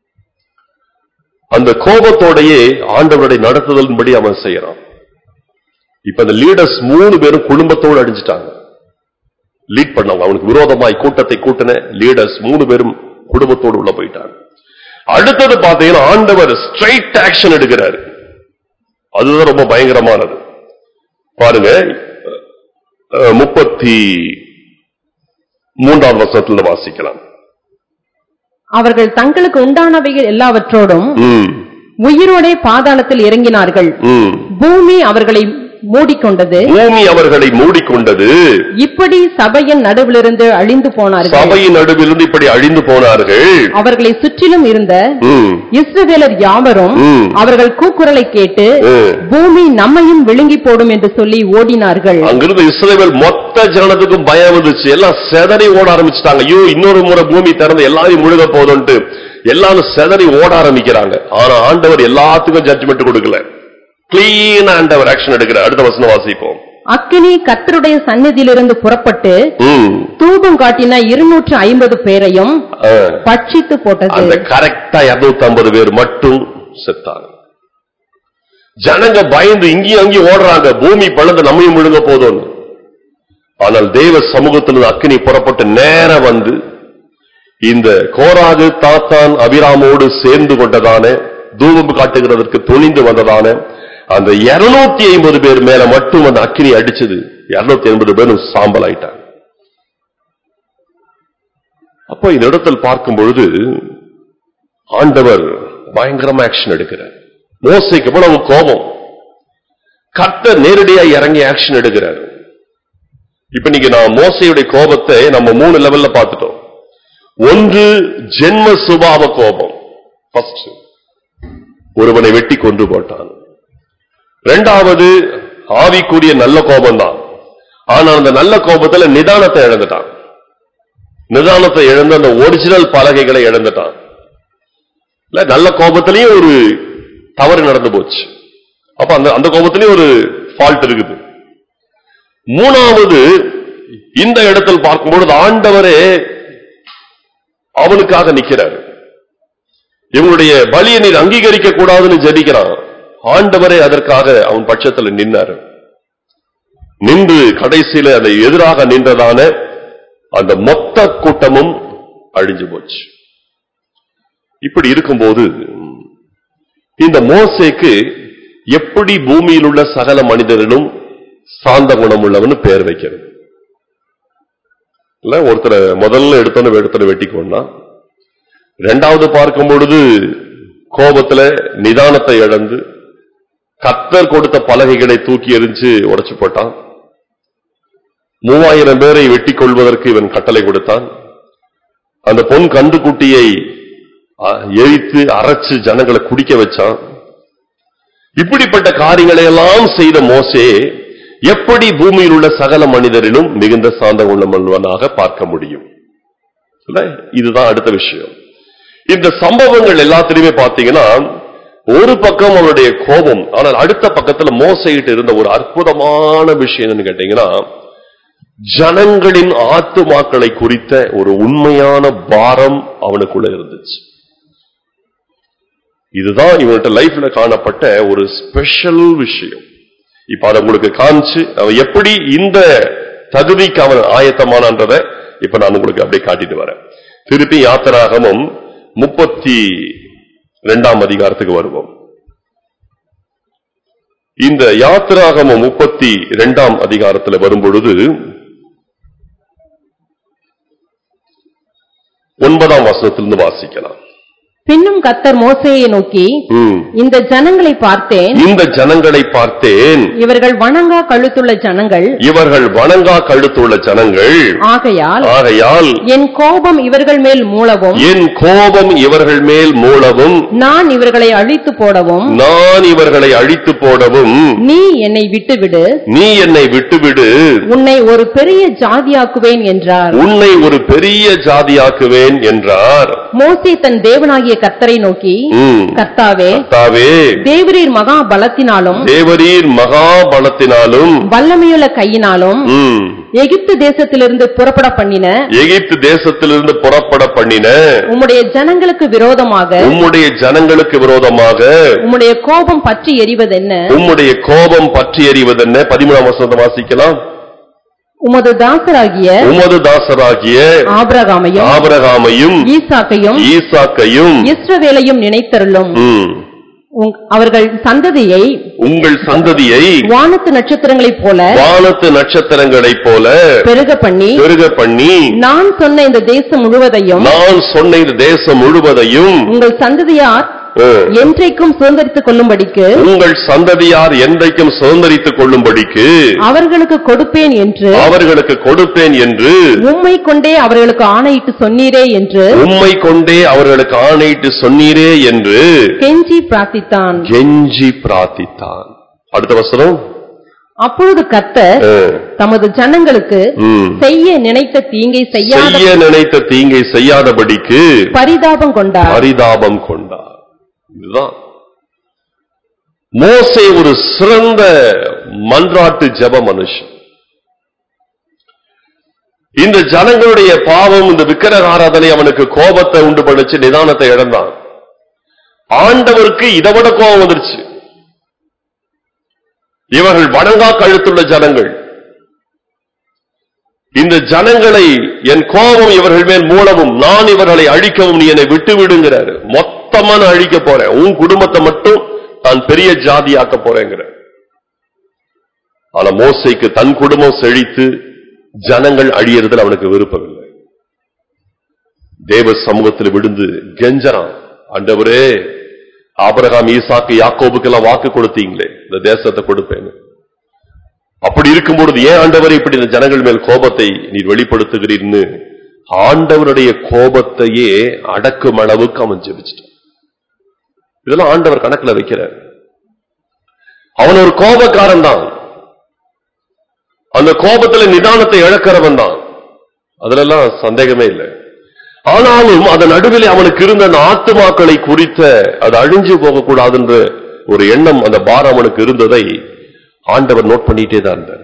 அந்த கோபத்தோடையே ஆண்டவருடைய நடத்துதலின்படி அவன் செய்யறான் இப்ப அந்த லீடர்ஸ் மூணு பேரும் குடும்பத்தோடு அடிஞ்சிட்டாங்க லீட் பண்ணவங்க அவனுக்கு விரோதமாய் கூட்டத்தை கூட்டின லீடர்ஸ் மூணு பேரும் குடும்பத்தோடு உள்ள போயிட்டாங்க அடுத்தது பாத்தீங்கன்னா ஆண்டவர் ஸ்ட்ரைட் ஆக்ஷன் எடுக்கிறாரு அதுதான் ரொம்ப பயங்கரமானது பாருங்க அஹ், முப்பத்தி மூன்றாவது வருஷத்துல வாசிக்கலாம் அவர்கள் தங்களுக்கு உண்டானவைகள் எல்லாவற்றோடும் ம், உயிரோடே பாதாளத்தில் இறங்கினார்கள் ம். பூமி அவர்களை மூடிக்கொண்டது பூமி அவர்களை மூடிக்கொண்டது இப்படி சபையின் நடுவிலிருந்து அழிந்து போனார்கள் சபையின் நடுவிலிருந்து இப்படி அழிந்து போனார்கள் அவர்களை சுற்றிலும் இருந்த ம், இஸ்ரவேலர் யாவரும் ம். அவர்கள் கூக்குரலை கேட்டு ம். பூமி நம்மையும் விழுங்கி போடும் என்று சொல்லி ஓடினார்கள் அங்கிருந்து இஸ்ரேல் மொத்த ஜனத்துக்கும் பயம் வந்துச்சு எல்லாம் செதறி ஓட ஆரம்பிச்சிட்டாங்க ஐயோ இன்னொரு முறை பூமி திறந்து எல்லாரையும் முழுக போதும்ட்டு எல்லாரும் செதறி ஓட ஆரம்பிக்கிறாங்க ஆனா ஆண்டவர் எல்லாத்துக்கும் ஜட்ஜ்மெண்ட் கொடுக்கல கிளீன் ஆண்டவர் ஆக்ஷன் எடுக்கிற அடுத்த வசனம் வாசிப்போம் அக்கினி கர்த்தருடைய சந்நிதியிலிருந்து புறப்பட்டு ம். தூபம் காட்டின இருநூற்று ஐம்பது பேரையும் ஆ. பட்சித்து போட்டது அந்த கரெக்டா 250 பேர் மட்டும் செத்தாங்க ஜனங்க பயந்து இங்கேயும் அங்கேயும் ஓடுறாங்க பூமி பழுந்து நம்மையும் முழுங்க போதும்னு ஆனால் தேவ சமூகத்திலிருந்து அக்கினி புறப்பட்டு நேர வந்து இந்த கோராகு தாத்தான் அபிராமோடு சேர்ந்து கொண்டதான தூபம் காட்டுகிறதற்கு துணிந்து வந்ததான அந்த 250 ஐம்பது பேர் மேல மட்டும் அந்த அக்கினி அடிச்சது 250 ஐம்பது பேரும் சாம்பல் ஆயிட்டாங்க அப்போ இந்த இடத்தில் பார்க்கும் பொழுது ஆண்டவர் பயங்கரமா ஆக்ஷன் எடுக்கிறார் மோசைக்கு எவ்வளவு கோபம் கத்த நேரடியா இறங்கி ஆக்ஷன் எடுக்கிறார் இப்ப நீங்க நான் மோசையுடைய கோபத்தை நம்ம மூணு லெவல்ல பார்த்துட்டோம் ஒன்று ஜென்ம சுபாவ கோபம் ஃபர்ஸ்ட் ஒருவனை வெட்டி கொண்டு போட்டான் இரண்டாவது ஆவிக்குரிய நல்ல கோபம் தான் ஆனா அந்த நல்ல கோபத்துல நிதானத்தை இழந்துட்டான் நிதானத்தை இழந்து அந்த ஒரிஜினல் பலகைகளை இழந்துட்டான் இல்ல நல்ல கோபத்திலையும் ஒரு தவறு நடந்து போச்சு அப்ப அந்த அந்த கோபத்திலையும் ஒரு ஃபால்ட் இருக்குது மூணாவது இந்த இடத்தில் பார்க்கும்பொழுது ஆண்டவரே அவனுக்காக நிக்கிறார் இவங்களுடைய பலியை நீர் அங்கீகரிக்க கூடாதுன்னு ஜெபிக்கிறான் ஆண்டவரே அதற்காக அவன் பட்சத்துல நின்னாரு நின்று கடைசியில அதை எதிராக நின்றதான அந்த மொத்த கூட்டமும் அழிஞ்சு போச்சு இப்படி இருக்கும்போது இந்த மோசேக்கு எப்படி பூமியில் உள்ள சகல மனிதர்களும் சாந்த குணம் உள்ளவன்னு பெயர் வைக்கிறது இல்ல ஒருத்தரை முதல்ல எடுத்தோன்னு எடுத்தோன்னு வெட்டிக்கொண்டா ரெண்டாவது பார்க்கும் பொழுது கோபத்துல நிதானத்தை இழந்து கத்தர் கொடுத்த பலகைகளை தூக்கி எறிஞ்சு உடைச்சு போட்டான் மூவாயிரம் பேரை வெட்டி கொள்வதற்கு இவன் கட்டளை கொடுத்தான் அந்த பொன் கண்டுக்குட்டியை அ, எரித்து அரைச்சு ஜனங்களை குடிக்க வச்சான் இப்படிப்பட்ட காரியங்களை எல்லாம் செய்த மோசே எப்படி பூமியில் உள்ள சகல மனிதரிலும் மிகுந்த சாந்த உள்ளவனாக பார்க்க முடியும் இல்ல? இதுதான் அடுத்த விஷயம் இந்த சம்பவங்கள் எல்லாத்திலுமே பார்த்தீங்கன்னா ஒரு பக்கம் அவனுடைய கோபம் ஆனால் அடுத்த பக்கத்துல மோசையிட்டு இருந்த ஒரு அற்புதமான விஷயம் என்னன்னு கேட்டீங்கன்னா ஜனங்களின் ஆத்துமாக்களை குறித்த ஒரு உண்மையான பாரம் அவனுக்குள்ள இருந்துச்சு இதுதான் இவன்கிட்ட லைஃப்ல காணப்பட்ட ஒரு ஸ்பெஷல் விஷயம் இப்ப அதை உங்களுக்கு காமிச்சு அவன் எப்படி இந்த தகுதிக்கு அவன் ஆயத்தமானன்றதை இப்ப நான் உங்களுக்கு அப்படியே காட்டிட்டு வரேன் திருப்பி யாத்திராகமும் முப்பத்தி ரெண்டாம் அதிகாரத்துக்கு வருவோம் இந்த யாத்திராகமம் முப்பத்தி இரண்டாம் அதிகாரத்தில் வரும்பொழுது ஒன்பதாம் வசனத்திலிருந்து வாசிக்கலாம் பின்னும் கத்தர் மோசேயை நோக்கி ம். இந்த ஜனங்களை பார்த்தேன் இந்த ஜனங்களை பார்த்தேன் இவர்கள் வணங்கா கழுத்துள்ள ஜனங்கள் இவர்கள் வணங்கா கழுத்துள்ள ஜனங்கள் ஆகையால் ஆகையால் என் கோபம் இவர்கள் மேல் மூளவும் என் கோபம் இவர்கள் மேல் மூலவும் நான் இவர்களை அழித்து போடவும் நான் இவர்களை அழித்து போடவும் நீ என்னை விட்டுவிடு நீ என்னை விட்டுவிடு உன்னை ஒரு பெரிய ஜாதியாக்குவேன் என்றார் உன்னை ஒரு பெரிய ஜாதியாக்குவேன் என்றார் மோசே தன் தேவனாகிய கர்த்தரை நோக்கி ம். கர்த்தாவே கர்த்தாவே தேவரீர் மகா பலத்தினாலும் தேவரீர் மகா பலத்தினாலும் வல்லமையுள்ள கையினாலும் ம், எகிப்து தேசத்திலிருந்து புறப்பட பண்ணின எகிப்து தேசத்திலிருந்து புறப்பட பண்ணின உம்முடைய ஜனங்களுக்கு விரோதமாக உம்முடைய ஜனங்களுக்கு விரோதமாக உம்முடைய கோபம் பற்றி எரிவதென்ன உம்முடைய கோபம் பற்றி எறிவதென்ன பதிமூணாம் வசனத்தை வாசிக்கலாம் உமது தாசராகிய உமது தாசராகிய ஆபிரகாமையும் ஆபிரகாமையும் ஈசாக்கையும் ஈசாக்கையும் இஸ்ரவேலையும் நினைத்தருளும் ம், உங்- அவர்கள் சந்ததியை உங்கள் சந்ததியை வானத்து நட்சத்திரங்களைப் போல வானத்து நட்சத்திரங்களைப் போல பெருக பண்ணி பெருக பண்ணி நான் சொன்ன இந்த தேசம் முழுவதையும் நான் சொன்ன இந்த தேசம் முழுவதையும் உங்கள் சந்ததியார் அஹ், என்றைக்கும் சுதந்திரித்துக் கொள்ளும்படிக்கு உங்கள் சந்ததியார் என்றைக்கும் சுதந்திரித்துக் கொள்ளும்படிக்கு அவர்களுக்கு கொடுப்பேன் என்று அவர்களுக்கு கொடுப்பேன் என்று உம்மை கொண்டே அவர்களுக்கு ஆணையிட்டு சொன்னீரே என்று உம்மை கொண்டே அவர்களுக்கு ஆணையிட்டு சொன்னீரே என்று கெஞ்சி பிரார்த்தித்தான் கெஞ்சி பிரார்த்தித்தான் அடுத்த வசனம் அப்பொழுது கர்த்தர் அஹ், தமது ஜனங்களுக்கு ம். செய்ய நினைத்த தீங்கை செய்யாத செய்ய நினைத்த தீங்கை செய்யாதபடிக்கு பரிதாபம் கொண்டார் பரிதாபம் கொண்டார் இதுதான் மோசே ஒரு சிறந்த மன்றாட்டு ஜெப மனுஷன் இந்த ஜனங்களுடைய பாவம் இந்த விக்கிரக ஆராதனை அவனுக்கு கோபத்தை உண்டு பண்ணுச்சு நிதானத்தை இழந்தான் ஆண்டவருக்கு இதை விட கோபம் வந்துருச்சு இவர்கள் வணங்கா கழுத்துள்ள ஜனங்கள் இந்த ஜனங்களை என் கோபம் இவர்கள் மேல் மூலவும் நான் இவர்களை அழிக்கவும் நீ என்னை விட்டு விடுங்கிறாரு மொத்தமா நான் அழிக்க போறேன் உன் குடும்பத்தை மட்டும் நான் பெரிய ஜாதியாக்க போறேங்கிற ஆனா மோசைக்கு தன் குடும்பம் செழித்து ஜனங்கள் அழியறதுல அவனுக்கு விருப்பமில்லை தேவ சமூகத்தில் விழுந்து கெஞ்சறான் ஆண்டவரே ஆபிரகாம் ஈசாக்கு யாக்கோபுக்கெல்லாம் வாக்கு கொடுத்தீங்களே இந்த தேசத்தை கொடுப்பேன்னு அப்படி இருக்கும் பொழுது ஏன் ஆண்டவர் இப்படி இந்த ஜனங்கள் மேல் கோபத்தை நீர் வெளிப்படுத்துகிறீர்னு ஆண்டவருடைய கோபத்தையே அடக்கும் அளவுக்கு அவன் ஜெபிச்சிட்டான் இதெல்லாம் ஆண்டவர் கணக்குல வைக்கிறார் அவன் ஒரு கோபக்காரன் தான் அந்த கோபத்துல நிதானத்தை இழக்கிறவன் தான் அதுலெல்லாம் சந்தேகமே இல்லை ஆனாலும் அதன் நடுவில் அவனுக்கு இருந்த அந்த ஆத்துமாக்களை குறித்த அது அழிஞ்சு போகக்கூடாதுன்ற ஒரு எண்ணம் அந்த பாரம் அவனுக்கு இருந்ததை ஆண்டவர் நோட் பண்ணிட்டே தான் இருந்தார்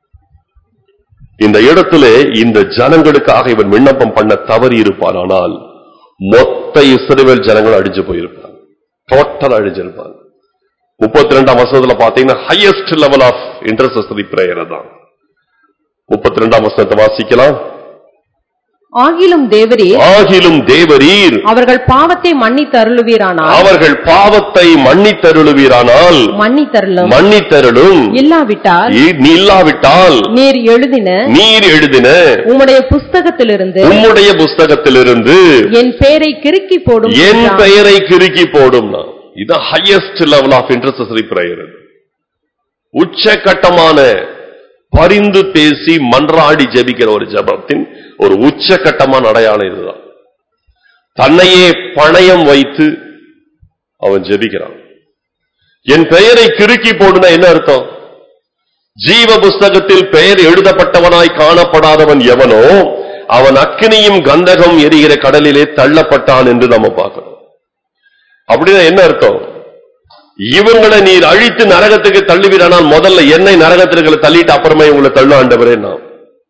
இந்த இடத்துல இந்த ஜனங்களுக்காக இவன் விண்ணப்பம் பண்ண தவறி இருப்பான் ஆனால் மொத்த இஸ்ரவேல் ஜனங்கள் அழிஞ்சு போயிருப்பாங்க டோட்டல் அழிஞ்சிருப்பாங்க முப்பத்தி ரெண்டாம் வசனத்துல பாத்தீங்கன்னா highest level of intercessory prayer தான் முப்பத்தி ரெண்டாம் வசனத்தை வாசிக்கலாம் ஆகிலும் தேவரீர் ஆகிலும் தேவரீர் அவர்கள் பாவத்தை மன்னித்து அருளுவீரானால் அவர்கள் பாவத்தை மன்னித்தருளுவீரானால் மன்னித்தருளும் மன்னித்தருளும் இல்லாவிட்டால் இ- நீ இல்லாவிட்டால் நீர் எழுதின நீர் எழுதின உம்முடைய புஸ்தகத்திலிருந்து உம்முடைய புஸ்தகத்திலிருந்து என் பேரை கிறுக்கி போடும் என் என்றார். பெயரை கிறுக்கி போடும் இது highest level of intercessory prayer உச்சகட்டமான பரிந்து பேசி மன்றாடி ஜெபிக்கிற ஒரு ஜெபத்தின் ஒரு உச்சகட்டமான அடையாளம் இதுதான் தன்னையே பணயம் வைத்து அவன் ஜெபிக்கிறான் என் பெயரை கிறுக்கி போடுனா என்ன அர்த்தம் ஜீவ புஸ்தகத்தில் பெயர் எழுதப்பட்டவனாய் காணப்படாதவன் எவனோ அவன் அக்கினியும் கந்தகம் எரிகிற கடலிலே தள்ளப்பட்டான் என்று நம்ம பார்க்கணும் அப்படின்னா என்ன அர்த்தம் இவங்களை நீர் அழித்து நரகத்துக்கு தள்ளுவீரானால் முதல்ல என்னை நரகத்திற்கு தள்ளிட்டு அப்புறமே உங்களை தள்ளு ஆண்டவரே நான்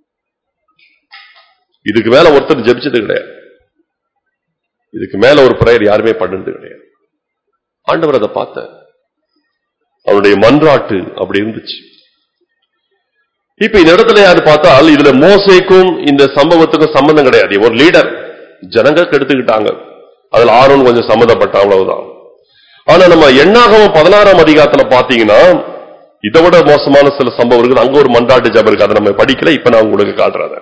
இதுக்கு மேல ஒருத்தர் ஜெபிச்சது கிடையாது இதுக்கு மேல ஒரு பிரேயர் யாருமே பண்ணது கிடையாது ஆண்டவர் அதை பார்த்த அவனுடைய மன்றாட்டு அப்படி இருந்துச்சு இப்ப இந்த இடத்துல யாரு பார்த்தால் இதுல மோசைக்கும் இந்த சம்பவத்துக்கும் சம்பந்தம் கிடையாது ஒரு லீடர் ஜனங்க கெடுத்துக்கிட்டாங்க அதுல ஆரோன் கொஞ்சம் சம்மந்தப்பட்ட அவ்வளவுதான் ஆனா நம்ம எண்ணாகவும் பதினாறாம் அதிகாரத்துல பாத்தீங்கன்னா இதை விட மோசமான சில சம்பவம் இருக்குது அங்க ஒரு மன்றாட்டு ஜபம் இருக்கு அதை நம்ம படிக்கல இப்ப நான் உங்களுக்கு காட்டுறேன் அதை.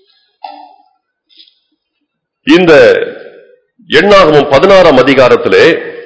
இந்த எண்ணாகவும் பதினாறாம் அதிகாரத்திலே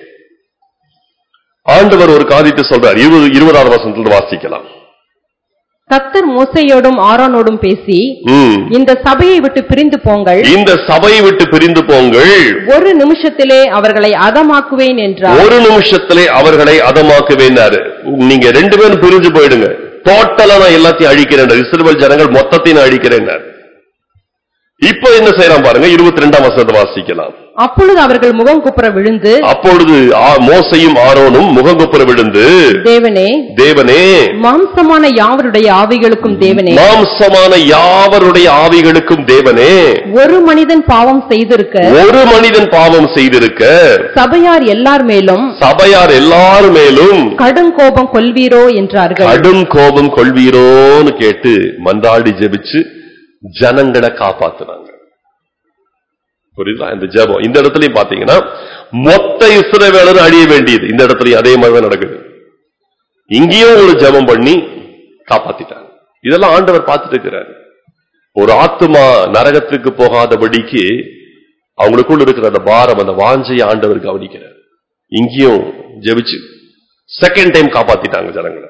ஆண்டவர் ஒரு காரியத்தை சொல்றார் இருபது இருபதாவது வசனத்துல வாசிக்கலாம் கர்த்தர் மோசையோடும் ஆரோனோடும் பேசி ம். இந்த சபையை விட்டு பிரிந்து போங்கள் இந்த சபையை விட்டு பிரிந்து போங்கள் ஒரு நிமிஷத்திலே அவர்களை அதமாக்குவேன் என்றார் ஒரு நிமிஷத்திலே அவர்களை அதமாக்குவேன்னாரு நீங்க ரெண்டு பேரும் பிரிஞ்சு போயிடுங்க டோட்டலா நான் எல்லாத்தையும் அழிக்கிறேன் இஸ்ரவேல் ஜனங்கள் மொத்தத்தையும் நான் அழிக்கிறேன் இப்போ என்ன செய்யலாம் பாருங்க இருபத்தி ரெண்டாம் வசனத்தை வாசிக்கலாம் அப்பொழுது அவர்கள் முகம் குப்புற விழுந்து அப்பொழுது ஆ- மோசையும் ஆரோனும் முகங்குப்புற விழுந்து தேவனே தேவனே மாம்சமான யாவருடைய ஆவிகளுக்கும் தேவனே மாம்சமான யாவருடைய ஆவிகளுக்கும் தேவனே ஒரு மனிதன் பாவம் செய்திருக்க ஒரு மனிதன் பாவம் செய்திருக்க சபையார் எல்லார் மேலும் சபையார் எல்லாரும் மேலும் கடும் கோபம் கொள்வீரோ என்றார்கள் கடும் கோபம் கொள்வீரோன்னு கேட்டு மன்றாடி ஜெபிச்சு ஜனங்களை காப்பாத்துனாங்க புரியுதா இந்த ஜெபம் இந்த இடத்துலயும் பாத்தீங்கன்னா மொத்த இஸ்ரவேலர் அழிய வேண்டியது இந்த இடத்துலயும் அதே மாதிரி தான் நடக்குது இங்கேயும் ஒரு ஜெபம் பண்ணி காப்பாத்திட்டாங்க இதெல்லாம் ஆண்டவர் பார்த்துட்டு இருக்கிறாரு ஒரு ஆத்துமா நரகத்துக்கு போகாதபடிக்கு அவங்களுக்குள்ள இருக்கிற அந்த பாரம் அந்த வாஞ்சையை ஆண்டவர் கவனிக்கிறார் இங்கேயும் ஜெபிச்சு செகண்ட் டைம் காப்பாத்திட்டாங்க ஜனங்களை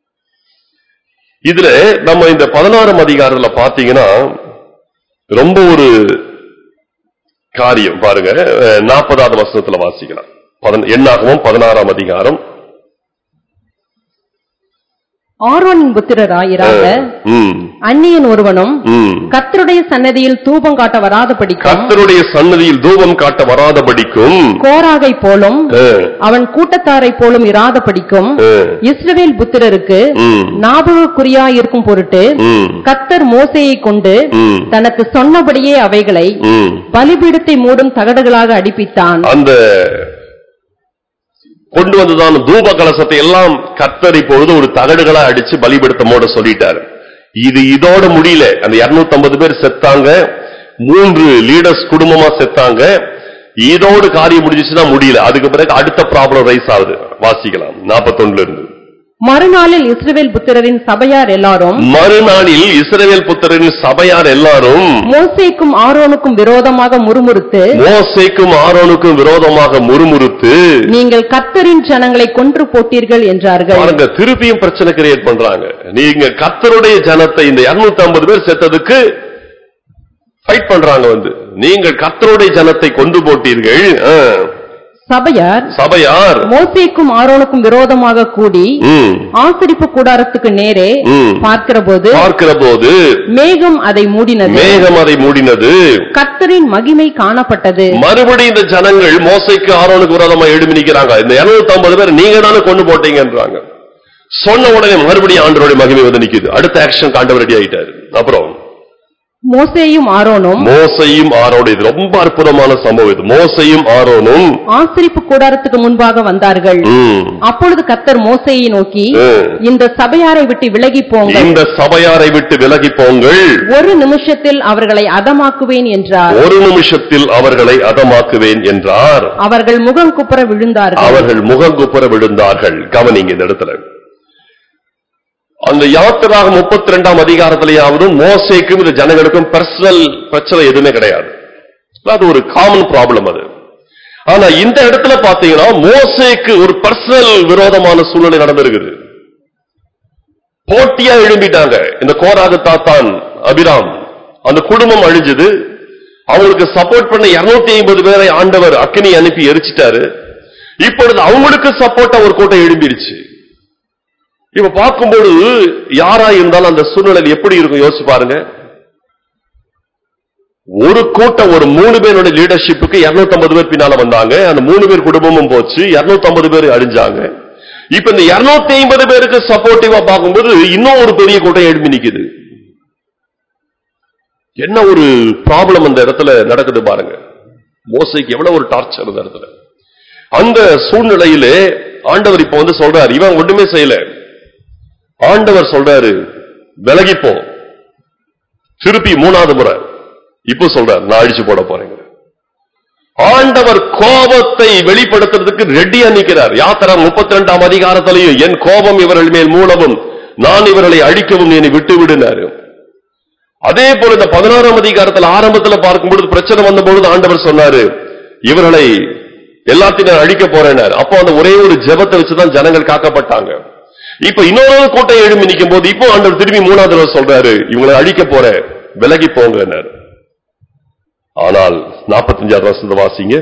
இதுல நம்ம இந்த பதினாறாம் அதிகாரத்துல பாத்தீங்கன்னா ரொம்ப ஒரு காரியம் பாருங்க அஹ், நாற்பதாவது வசனத்துல வாசிக்கலாம் பதன்- எண்ணாகவும் பதினாறாம் அதிகாரம் ஆரோனின் புத்திரராயிராக ம், அந்நியன் ஒருவனும் ம். கர்த்தருடைய சன்னதியில் தூபம் காட்ட வராதபடிக்கும் கர்த்தருடைய சன்னதியில் தூபம் காட்ட வராதபடிக்கும் கோராகை போலும் அஹ், அவன் கூட்டத்தாரை போலும் இராதபடிக்கும் அஹ், இஸ்ரவேல் புத்திரருக்கு ம், ஞாபகக்குறியா இருக்கும் பொருட்டு ம், கர்த்தர் மோசையை கொண்டு ம், தனக்கு சொன்னபடியே அவைகளை ம். பலிபீடத்தை மூடும் தகடுகளாக அடிப்பித்தான் அந்த கொண்டு வந்ததான தூப கலசத்தை எல்லாம் கத்தரி பொழுது ஒரு தகடுகளா அடிச்சு பலிபடுத்தமோட சொல்லிட்டாரு இது இதோட முடியல அந்த 250 பேர் செத்தாங்க மூன்று லீடர்ஸ் குடும்பமா செத்தாங்க இதோடு காரியம் முடிஞ்சிச்சுன்னா முடியல அதுக்கு பிறகு அடுத்த ப்ராப்ளம் ரைஸ் ஆகுது வாசிக்கலாம் 41 இருந்து மறுநாளில் இஸ்ரவேல் புத்திரரின் சபையார் எல்லாரும் மறுநாளில் இஸ்ரவேல் புத்திரரின் சபையார் எல்லாரும் மோசேக்கும் ஆரோனுக்கும் விரோதமாக முறுமுறுத்து மோசேக்கும் ஆரோனுக்கும் விரோதமாக முறுமுறுத்து நீங்கள் கர்த்தரின் ஜனங்களை கொன்று போட்டீர்கள் என்றார்கள் பாருங்க திருப்பியும் பிரச்சனை கிரியேட் பண்றாங்க நீங்க கர்த்தருடைய ஜனத்தை இந்த 250 பேர் செத்ததுக்கு ஃபைட் பண்றாங்க வந்து நீங்கள் கர்த்தருடைய ஜனத்தை கொண்டு போட்டீர்கள் ஆ. சபையார் சபையார் மோசேக்கும் ஆரோனுக்கும் விரோதமாக கூடி ம், ஆசரிப்பு கூடாரத்துக்கு நேரே ம். பார்க்கிறபோது பார்க்கிற போது மேகம் அதை மூடினது மேகம் அதை மூடினது கர்த்தரின் மகிமை காணப்பட்டது மறுபடியும் இந்த ஜனங்கள் மோசைக்கு ஆரோனுக்கு விரோதமா எழுப்பி நிக்கிறாங்க இந்த 250 பேர் நீங்க தானே கொண்டு போட்டீங்கன்றாங்க சொன்ன உடனே மறுபடியும் ஆண்டவருடைய மகிமை வந்து நிக்குது அடுத்த ஆக்ஷன் காண்டவர் ரெடி ஆயிட்டாரு அப்புறம் மோசேயும் ஆரோனும் மோசையும் ஆரோனும் இது ரொம்ப அற்புதமான சம்பவம் இது மோசையும் ஆரோனும் ஆசரிப்பு கூடாரத்துக்கு முன்பாக வந்தார்கள் ம், அப்பொழுது கர்த்தர் மோசேயை நோக்கி ம். இந்த சபையாரை விட்டு விலகி போங்கள் இந்த சபையாரை விட்டு விலகி போங்கள் ஒரு நிமிஷத்தில் அவர்களை அதமாக்குவேன் என்றார் ஒரு நிமிஷத்தில் அவர்களை அதமாக்குவேன் என்றார் அவர்கள் முகம் குப்புற விழுந்தார்கள் அவர்கள் முகங்குப்புற விழுந்தார்கள் கவனிங்க இந்த இடத்துல அந்த யாத்திராக முப்பத்தி ரெண்டாம் அதிகாரத்திலேயாவது மோசேக்கும் இந்த ஜனங்களுக்கும் பர்சனல் பிரச்சனை எதுவுமே கிடையாது அது ஒரு காமன் ப்ராப்ளம் அது ஆனா இந்த இடத்துல பாத்தீங்கன்னா மோசேக்கு ஒரு பர்சனல் விரோதமான சூழ்நிலை நடந்திருக்குது போட்டியா எழும்பிட்டாங்க இந்த கோராக தாத்தான் அபிராம் அந்த குடும்பம் அழிஞ்சது அவங்களுக்கு சப்போர்ட் பண்ண 250 ஐம்பது பேரை ஆண்டவர் அக்கினி அனுப்பி எரிச்சிட்டாரு இப்பொழுது அவங்களுக்கு சப்போர்ட்டா ஒரு கூட்டம் எழும்பிருச்சு இப்ப பார்க்கும்போது யாரா இருந்தாலும் அந்த சூழ்நிலை எப்படி இருக்கும் யோசிச்சு பாருங்க ஒரு கூட்டம் ஒரு மூணு பேரோட லீடர்ஷிப்புக்கு 250 பேர் பின்னால வந்தாங்க அந்த மூணு பேர் குடும்பமும் போச்சு 250 பேர் அழிஞ்சாங்க இப்ப இந்த 250 பேருக்கு சப்போர்ட்டிவா பார்க்கும்போது இன்னும் ஒரு பெரிய கூட்டம் எழுப்பி நிக்குது என்ன ஒரு ப்ராப்ளம் அந்த இடத்துல நடக்குது பாருங்க மோசைக்கு எவ்வளவு ஒரு டார்ச்சர் அந்த இடத்துல அந்த சூழ்நிலையிலே ஆண்டவர் இப்ப வந்து சொல்றாரு இவன் ஒண்ணுமே செய்யல ஆண்டவர் சொல்றாரு விலகிப்போ திருப்பி மூணாவது முறை இப்ப சொல்றாரு நான் அழிச்சு போட போறேங்க ஆண்டவர் கோபத்தை வெளிப்படுத்துறதுக்கு ரெடியா நிக்கிறார் யாத்திரா முப்பத்தி ரெண்டாம் அதிகாரத்திலையும் என் கோபம் இவர்கள் மேல் மூலமும் நான் இவர்களை அழிக்கவும் என்னை விட்டு விடுனாரு அதே போல இந்த பதினாறாம் அதிகாரத்தில் ஆரம்பத்துல பார்க்கும்பொழுது பிரச்சனை வந்த பொழுது ஆண்டவர் சொன்னாரு இவர்களை எல்லாத்தையும் நான் அழிக்க போறேன்னாரு அப்போ அந்த ஒரே ஒரு ஜெபத்தை வச்சுதான் ஜனங்கள் காக்கப்பட்டாங்க இப்ப இன்னொரு கூட்டம் எழும்பி நிற்கும் போது இப்போ ஆண்டவர் திரும்பி மூணாவது தடவை சொல்றாரு இவங்களை அழிக்க போற விலகி போங்கன்னாரு ஆனால் நாற்பத்தஞ்சாவது வருஷத்தை வாசிங்க